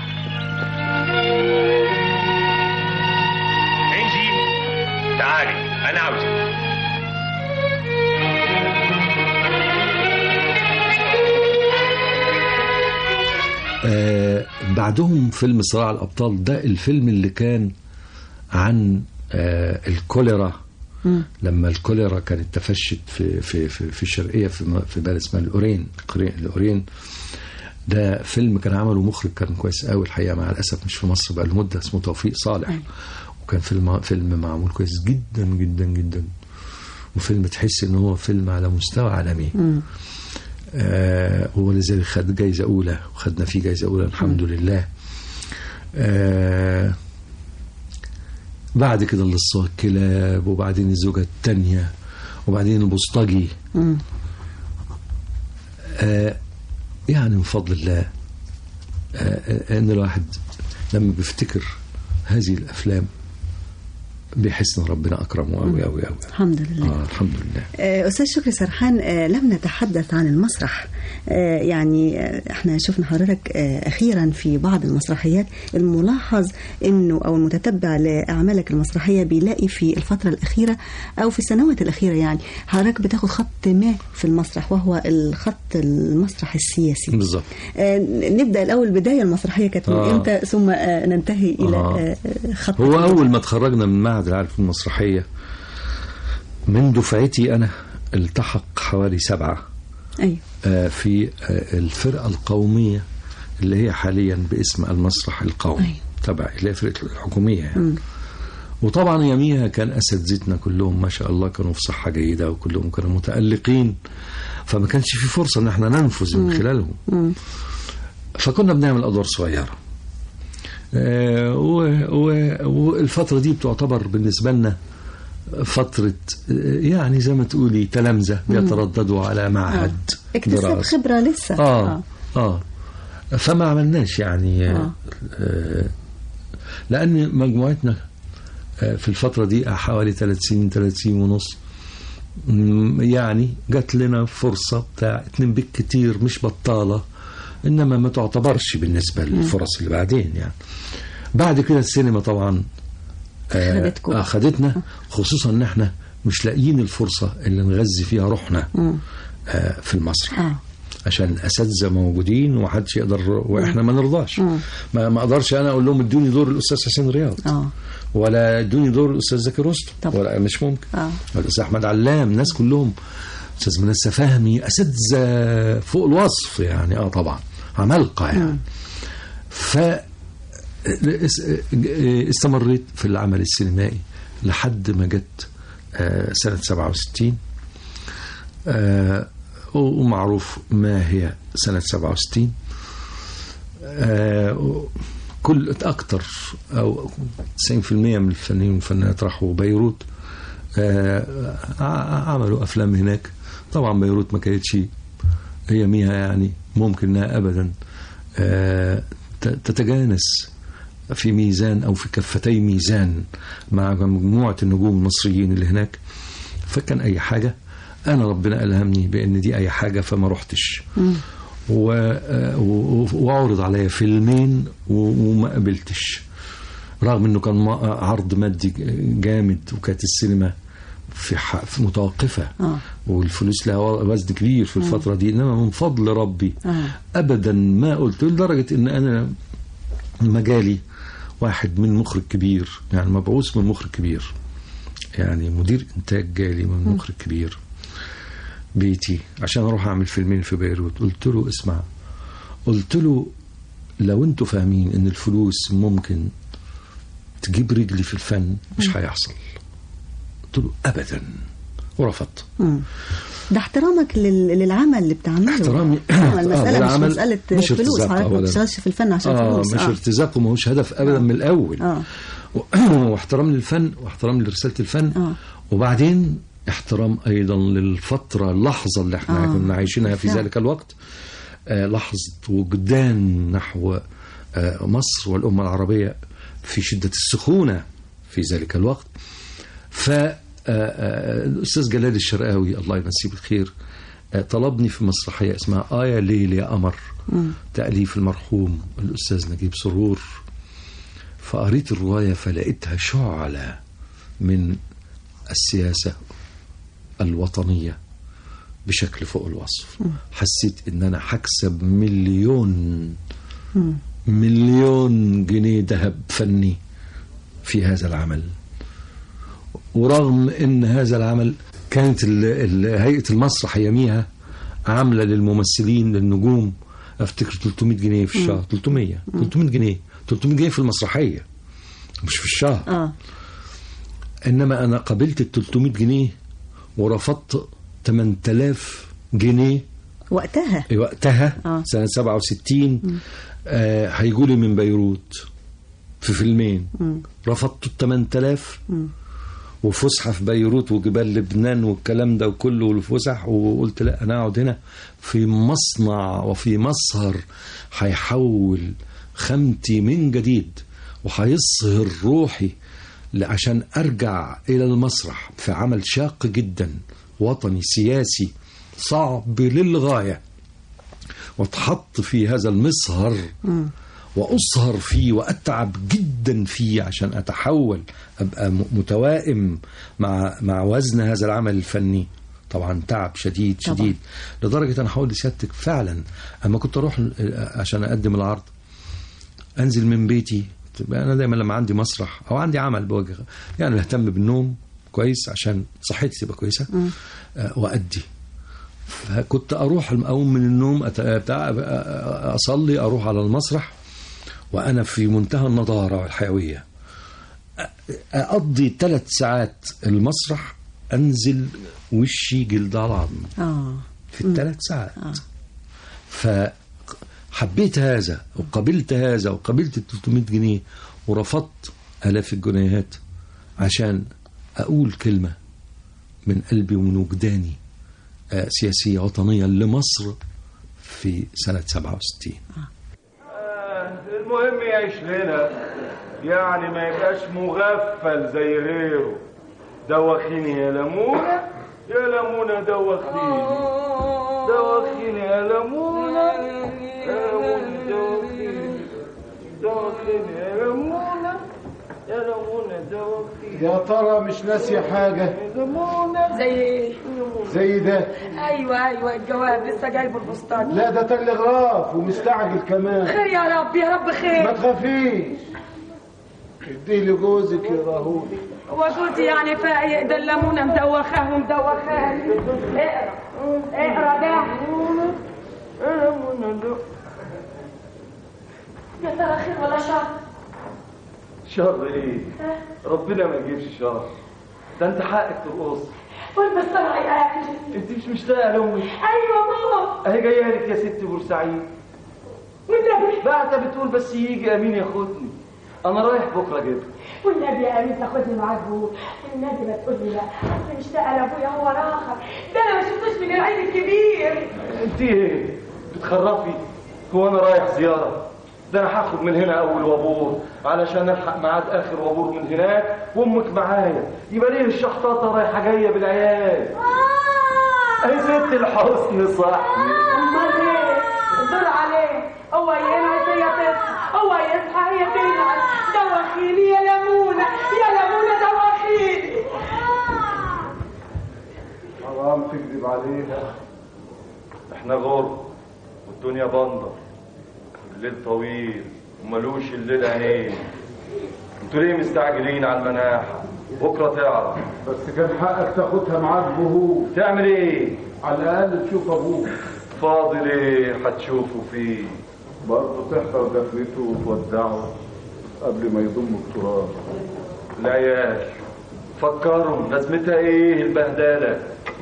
انجي تعالي انا عاوزك آه بعدهم فيلم صراع الأبطال ده الفيلم اللي كان عن آه الكوليرا لما الكوليرا كانت تفشت في في في, في الشرقيه في م- في بلد اسمها الاورين القري- الاورين ده فيلم كان عمله مخرج كان كويس قوي الحقيقه مع الاسف مش في مصر بقى له مده اسمه توفيق صالح وكان فيلم فيلم معمول كويس جدا جدا جدا وفيلم تحس ان هو فيلم على مستوى عالمي آه ولذلك خد جايزه اولى وخدنا فيه جايزه اولى الحمد لله آه بعد كده اللصة الكلاب وبعدين الزوجة التانية وبعدين البوسطجي آه يعني من فضل الله آه آه ان الواحد لما بيفتكر هذه الافلام بحسن ربنا اكرمه قوي قوي قوي الحمد لله اه الحمد لله آه، أستاذ شكري سرحان آه، لم نتحدث عن المسرح آه، يعني آه، احنا شفنا حضرتك آه، أخيرا في بعض المسرحيات الملاحظ أنه أو المتتبع لأعمالك المسرحية بيلاقي في الفترة الأخيرة أو في السنوات الأخيرة يعني حضرتك بتاخد خط ما في المسرح وهو الخط المسرح السياسي بالظبط آه، نبدأ الأول بداية المسرحية كانت من آه. إمتى ثم آه، ننتهي إلى آه. آه، خط هو اول ما اتخرجنا من معهد العالم المسرحيه من دفعتي انا التحق حوالي سبعه أيوه آه، في آه، الفرقه القوميه اللي هي حاليا باسم المسرح القومي أيوة. تبع اللي هي فرقه الحكوميه يعني. وطبعا يوميها كان اساتذتنا كلهم ما شاء الله كانوا في صحه جيده وكلهم كانوا متالقين فما كانش في فرصه ان احنا ننفذ من خلالهم فكنا بنعمل ادوار صغيره آه، و- و- والفتره دي بتعتبر بالنسبه لنا فتره آه، يعني زي ما تقولي تلامذه بيترددوا على معهد اكتساب دراسة. خبرة لسه اه اه فما عملناش يعني آه. آه. آه لان مجموعتنا آه في الفتره دي حوالي 30 30 ونص مم، يعني جات لنا فرصه بتاع اتنين بالكتير مش بطاله انما ما تعتبرش بالنسبه للفرص اللي بعدين يعني بعد كده السينما طبعا آه، خدتكم. آه، خدتنا خصوصا ان احنا مش لاقيين الفرصه اللي نغذي فيها روحنا آه، في المسرح آه. عشان الاساتذه موجودين ومحدش يقدر واحنا ما نرضاش ما ما اقدرش انا اقول لهم ادوني دور الاستاذ حسين رياض اه ولا ادوني دور الاستاذ زكي رستم طبعا. ولا مش ممكن آه. ولا الاستاذ احمد علام الناس كلهم استاذ منسى فهمي اساتذه فوق الوصف يعني اه طبعا عمالقه يعني ف اس- استمريت في العمل السينمائي لحد ما جت آه، سنة 67 آه، ومعروف ما هي سنة 67 آه، كل أكتر أو 90% من الفنانين والفنانات راحوا بيروت آه، ع- عملوا أفلام هناك طبعا بيروت ما كانتش هي ميها يعني ممكن انها ابدا آه، ت- تتجانس في ميزان او في كفتي ميزان مع مجموعه النجوم المصريين اللي هناك فكان اي حاجه انا ربنا الهمني بان دي اي حاجه فما رحتش و- آه، و- وعرض عليا فيلمين و- وما قبلتش رغم انه كان ما- عرض مادي جامد وكانت السينما في, ح- في متوقفه آه. والفلوس لها وزن كبير في الفتره دي انما من فضل ربي آه. ابدا ما قلت لدرجه ان انا مجالي واحد من مخرج كبير يعني مبعوث من مخرج كبير يعني مدير انتاج جالي من مخرج كبير بيتي عشان اروح اعمل فيلمين في بيروت قلت له اسمع قلت له لو انتوا فاهمين ان الفلوس ممكن تجيب رجلي في الفن مش هيحصل قلت له ابدا ورفضت مم. ده احترامك لل... للعمل اللي بتعمله احترامي- آه، آه، المسألة مش للعمل مسألة مش فلوس ارتزاق حضرتك ما أولاً. بتشتغلش في الفن عشان اه فلوس مش ارتزاق وماهوش هدف ابدا من الاول آه. و- واحترام للفن واحترام لرساله الفن آه. وبعدين احترام ايضا للفتره اللحظه اللي احنا آه. كنا عايشينها في بالفعل. ذلك الوقت آه لحظه وجدان نحو آه مصر والامه العربيه في شده السخونه في ذلك الوقت ف آه، آه، الاستاذ جلال الشرقاوي الله يمسيه بالخير آه، طلبني في مسرحيه اسمها آية ليل يا قمر تأليف المرحوم الأستاذ نجيب سرور فقريت الرواية فلقيتها شعلة من السياسة الوطنية بشكل فوق الوصف حسيت ان انا هكسب مليون مليون جنيه ذهب فني في هذا العمل ورغم ان هذا العمل كانت ال- ال- هيئه المسرح يميها عامله للممثلين للنجوم افتكر 300 جنيه في الشهر 300 300 جنيه 300 جنيه في المسرحيه مش في الشهر اه انما انا قبلت ال 300 جنيه ورفضت 8000 جنيه وقتها وقتها آه. سنه 67 آه هيجوا لي من بيروت في فيلمين رفضت ال 8000 وفسحه في بيروت وجبال لبنان والكلام ده وكله والفسح وقلت لا انا اقعد هنا في مصنع وفي مسهر هيحول خامتي من جديد وهيصهر روحي ل- عشان ارجع الى المسرح في عمل شاق جدا وطني سياسي صعب للغايه واتحط في هذا المصهر واسهر فيه واتعب جدا فيه عشان اتحول ابقى م- متوائم مع مع وزن هذا العمل الفني طبعا تعب شديد طبعاً. شديد لدرجه انا هقول لسيادتك فعلا اما كنت اروح ل- عشان اقدم العرض انزل من بيتي تبقى انا دايما لما عندي مسرح او عندي عمل بوجه يعني بهتم بالنوم كويس عشان صحتي تبقى كويسه آه، وادي فكنت اروح اقوم من النوم أت- بتاع- اصلي اروح على المسرح وانا في منتهى النضاره والحيويه أ- اقضي ثلاث ساعات المسرح انزل وشي جلد على عظم اه في الثلاث ساعات آه. فحبيت هذا وقبلت هذا وقبلت ال 300 جنيه ورفضت آلاف الجنيهات عشان أقول كلمة من قلبي ومن وجداني آه، سياسية وطنية لمصر في سنة 67 المهم يعيش لنا يعني ما يبقاش مغفل زي غيره دوخيني يا لمونة يا لمونة دوخيني دوخيني يا لمونة يا لمونة دوخيني دوخيني يا لمونة يا لمونة دوخيني يا ترى مش ناسية حاجة يا لمونة زي ايه زي ده ايوه ايوه الجواب لسه جايبه البستان لا ده تلغراف ومستعجل كمان خير يا رب يا رب ما خير تخافيش اديه لجوزك يا راهول وجوزي يعني فايق ده الليمونه مدوخاه ومدوخاه اقرا اقرا ده يا لمونة دوخيني يا ترى خير ولا شر شر ايه ربنا ما يجيبش شر ده انت حقك ترقص والمسطره يا اخي انت مش مشتاقه لامي ايوه ماما اهي جايه لك يا ست بورسعيد والنبي بعت بتقول بس يجي امين ياخدني انا رايح بكره جدا والنبي يا امين تاخدني معاك بوك والنبي ما تقول لي لا اصل مشتاقه لابويا هو الاخر ده انا ما شفتوش من العيد الكبير انت ايه بتخرفي هو انا رايح زياره ده انا هاخد من هنا اول وابور علشان الحق ميعاد اخر وابور من هناك وامك معايا يبقى ليه الشحطاطه رايحه جايه بالعيال اهي ست الحسن صح امال ايه الدور عليه هو ينعس هي تصحى هو يصحى هي تنعس دوخيني يا لمونه يا لمونه دوخيني حرام تكذب عليها احنا غرب والدنيا بندر الليل طويل وملوش الليل عينين انتوا ليه مستعجلين على المناحة بكرة تعرف بس كان حقك تاخدها معاك بهو تعمل ايه على الاقل تشوف ابوك فاضل ايه هتشوفوا فيه برضه تحضر دفنته وتودعه قبل ما يضم التراب العيال فكروا لازمتها ايه البهدلة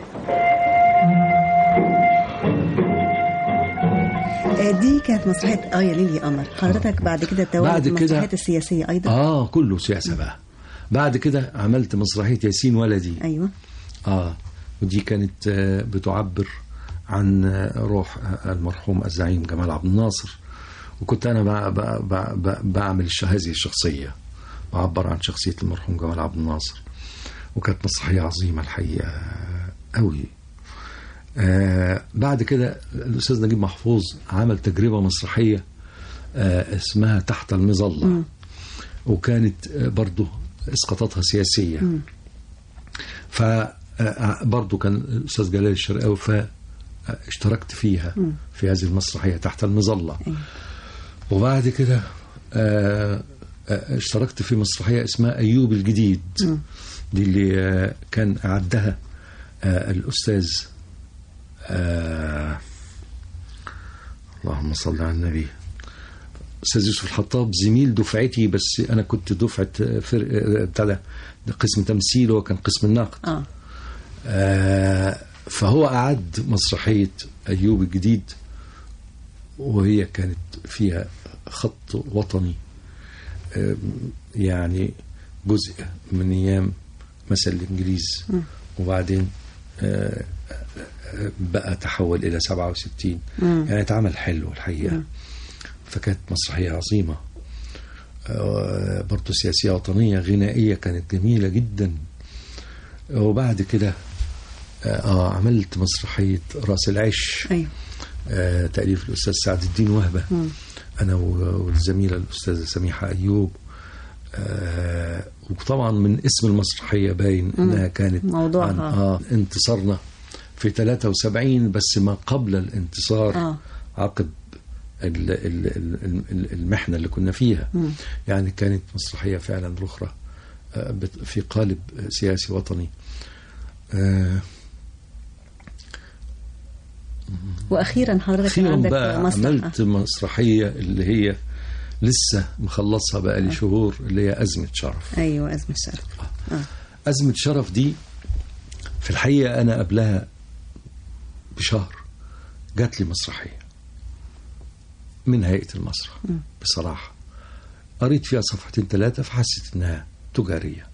آه، دي كانت مسرحية اه يا ليلي قمر حضرتك بعد كده بعد توالد كده- المسرحيات السياسية أيضا آه كله سياسة بقى بعد كده عملت مسرحية ياسين ولدي أيوة آه ودي كانت آه، بتعبر عن آه، روح آه، المرحوم الزعيم جمال عبد الناصر وكنت أنا بع- بع- بع- بع- بعمل الش- هذه الشخصية بعبر عن شخصية المرحوم جمال عبد الناصر وكانت مسرحية عظيمة الحقيقة قوي آه بعد كده الأستاذ نجيب محفوظ عمل تجربة مسرحية آه اسمها تحت المظلة وكانت آه، برضه اسقاطاتها سياسية فبرضه كان الأستاذ جلال الشرقاوي فاشتركت فيها في هذه المسرحية تحت المظلة وبعد كده آه، آه، اشتركت في مسرحية اسمها أيوب الجديد دي اللي آه، كان أعدها آه، الأستاذ آه، اللهم صل على النبي استاذ يوسف الحطاب زميل دفعتي بس انا كنت دفعه فرق بتاع ده قسم تمثيل وهو كان قسم النقد اه آه فهو أعد مسرحية أيوب الجديد وهي كانت فيها خط وطني آه يعني جزء من أيام مثل الإنجليز وبعدين آه آه، بقى تحول إلى 67 يعني اتعمل حلو الحقيقة فكانت مسرحية عظيمة آه، برضه سياسية وطنية غنائية كانت جميلة جدا وبعد كده آه آه، عملت مسرحية رأس العش ايوه آه تأليف الأستاذ سعد الدين وهبة مم. أنا و- والزميلة الأستاذة سميحة أيوب آه وطبعا من اسم المسرحية باين مم. إنها كانت موضوعها. عن آه انتصارنا في 73 بس ما قبل الانتصار اه عقب ال- ال- ال- ال- المحنة اللي كنا فيها مم. يعني كانت مسرحية فعلا رخرة آه، بت- في قالب سياسي وطني آه، واخيرا حضرتك كان أخيرا عندك بقى مسرح عملت مسرحية اللي هي لسه مخلصها بقى لي شهور اللي هي أزمة شرف ايوه ازمه الشرف اه أزمة شرف دي في الحقيقة أنا قبلها بشهر جات لي مسرحية من هيئة المسرح مم. بصراحة قريت فيها صفحتين ثلاثة فحسيت إنها تجارية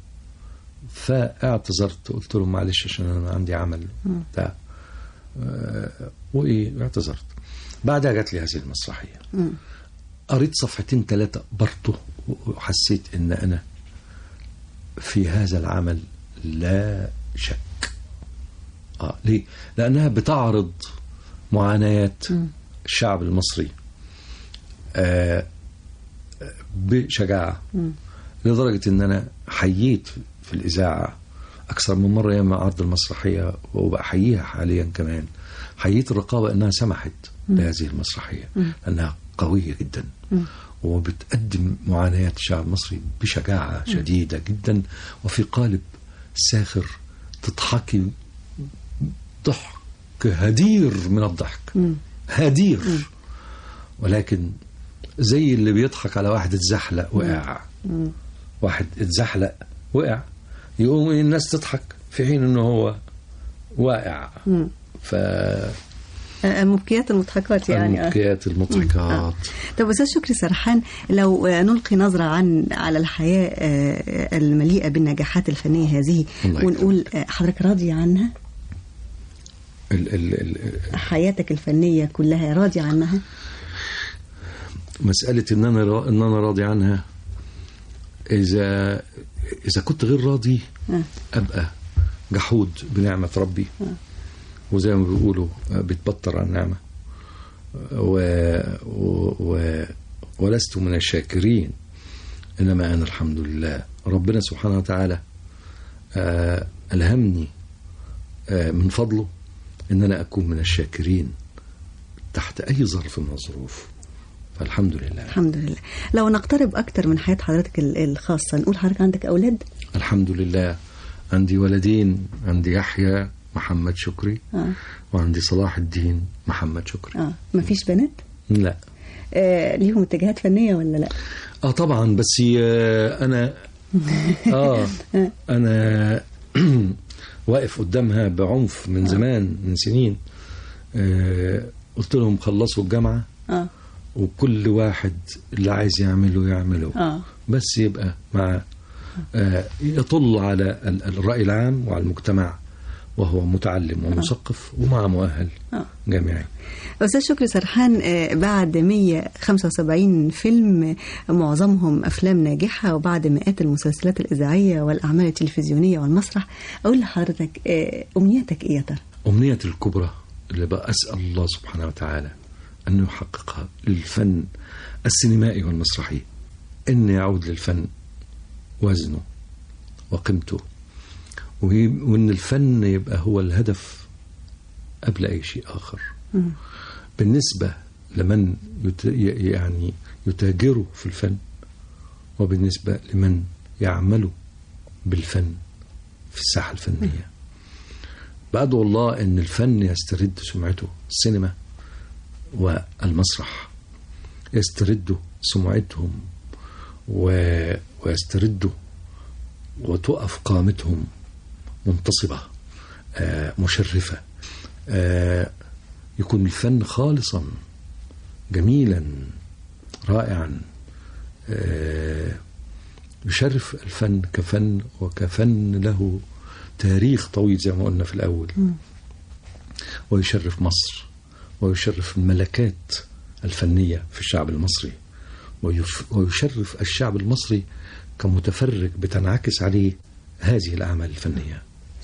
فاعتذرت قلت لهم معلش عشان أنا عندي عمل مم. بتاع آه، وإيه اعتذرت بعدها جات لي هذه المسرحية مم. قريت صفحتين ثلاثة برضه وحسيت إن أنا في هذا العمل لا شك آه ليه؟ لأنها بتعرض معانيات مم. الشعب المصري آه بشجاعة مم. لدرجة إن أنا حييت في الإذاعة أكثر من مرة ياما عرض المسرحية وبحييها حاليا كمان حييت الرقابة إنها سمحت مم. بهذه المسرحية مم. لأنها قوية جدا مم. وبتقدم معاناة الشعب المصري بشجاعة شديدة جدا وفي قالب ساخر تضحكي ضحك هدير من الضحك مم. هدير ولكن زي اللي بيضحك على واحد اتزحلق وقع مم. واحد اتزحلق وقع يقوم الناس تضحك في حين انه هو واقع مم. ف آه، مبكيات المضحكات يعني آه. المبكيات المضحكات طب استاذ شكري سرحان لو آه، نلقي نظره عن على الحياه آه، المليئه بالنجاحات الفنيه هذه الله ونقول آه، حضرتك راضي عنها ال ال ال حياتك الفنيه كلها راضي عنها مسألة إن أنا را- إن أنا راضي عنها إذا إذا كنت غير راضي آه. أبقى جحود بنعمة ربي وزي ما بيقولوا آه، بيتبطر عن النعمة و... و... و... ولست من الشاكرين إنما أنا الحمد لله ربنا سبحانه وتعالى آه، ألهمني آه، من فضله إن أنا أكون من الشاكرين تحت أي ظرف من الظروف فالحمد لله الحمد لله لو نقترب اكتر من حياه حضرتك ال- الخاصه نقول حضرتك عندك اولاد الحمد لله عندي ولدين عندي يحيى محمد شكري اه وعندي صلاح الدين محمد شكري اه مفيش بنات لا آه ليهم اتجاهات فنيه ولا لا اه طبعا بس آه، انا اه انا واقف قدامها بعنف من زمان من سنين آه قلت لهم خلصوا الجامعه اه وكل واحد اللي عايز يعمله يعمله اه بس يبقى مع آه، يطل على ال- الرأي العام وعلى المجتمع وهو متعلم ومثقف ومع مؤهل آه. جامعي أستاذ شكري سرحان آه، بعد 175 فيلم آه، معظمهم أفلام ناجحة وبعد مئات المسلسلات الإذاعية والأعمال التلفزيونية والمسرح أقول لحضرتك آه، أمنيتك إيه يا ترى؟ أمنيتي الكبرى اللي بقى أسأل الله سبحانه وتعالى أن يحققها للفن السينمائي والمسرحي أن يعود للفن وزنه وقيمته وهي- وأن الفن يبقى هو الهدف قبل أي شيء آخر مم. بالنسبة لمن يت... ي- يعني يتاجروا في الفن وبالنسبة لمن يعملوا بالفن في الساحة الفنية بأدعو الله أن الفن يسترد سمعته السينما والمسرح يستردوا سمعتهم و... ويستردوا وتقف قامتهم منتصبة آه، مشرفة آه، يكون الفن خالصا جميلا رائعا آه، يشرف الفن كفن وكفن له تاريخ طويل زي ما قلنا في الأول ويشرف مصر ويشرف الملكات الفنية في الشعب المصري ويف- ويشرف الشعب المصري كمتفرج بتنعكس عليه هذه الأعمال الفنية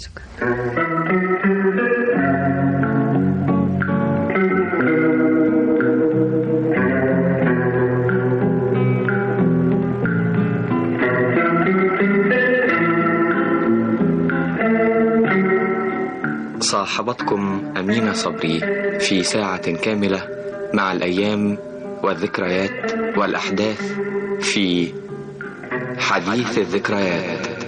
صاحبتكم أمينة صبري في ساعة كاملة مع الأيام والذكريات والأحداث في حديث الذكريات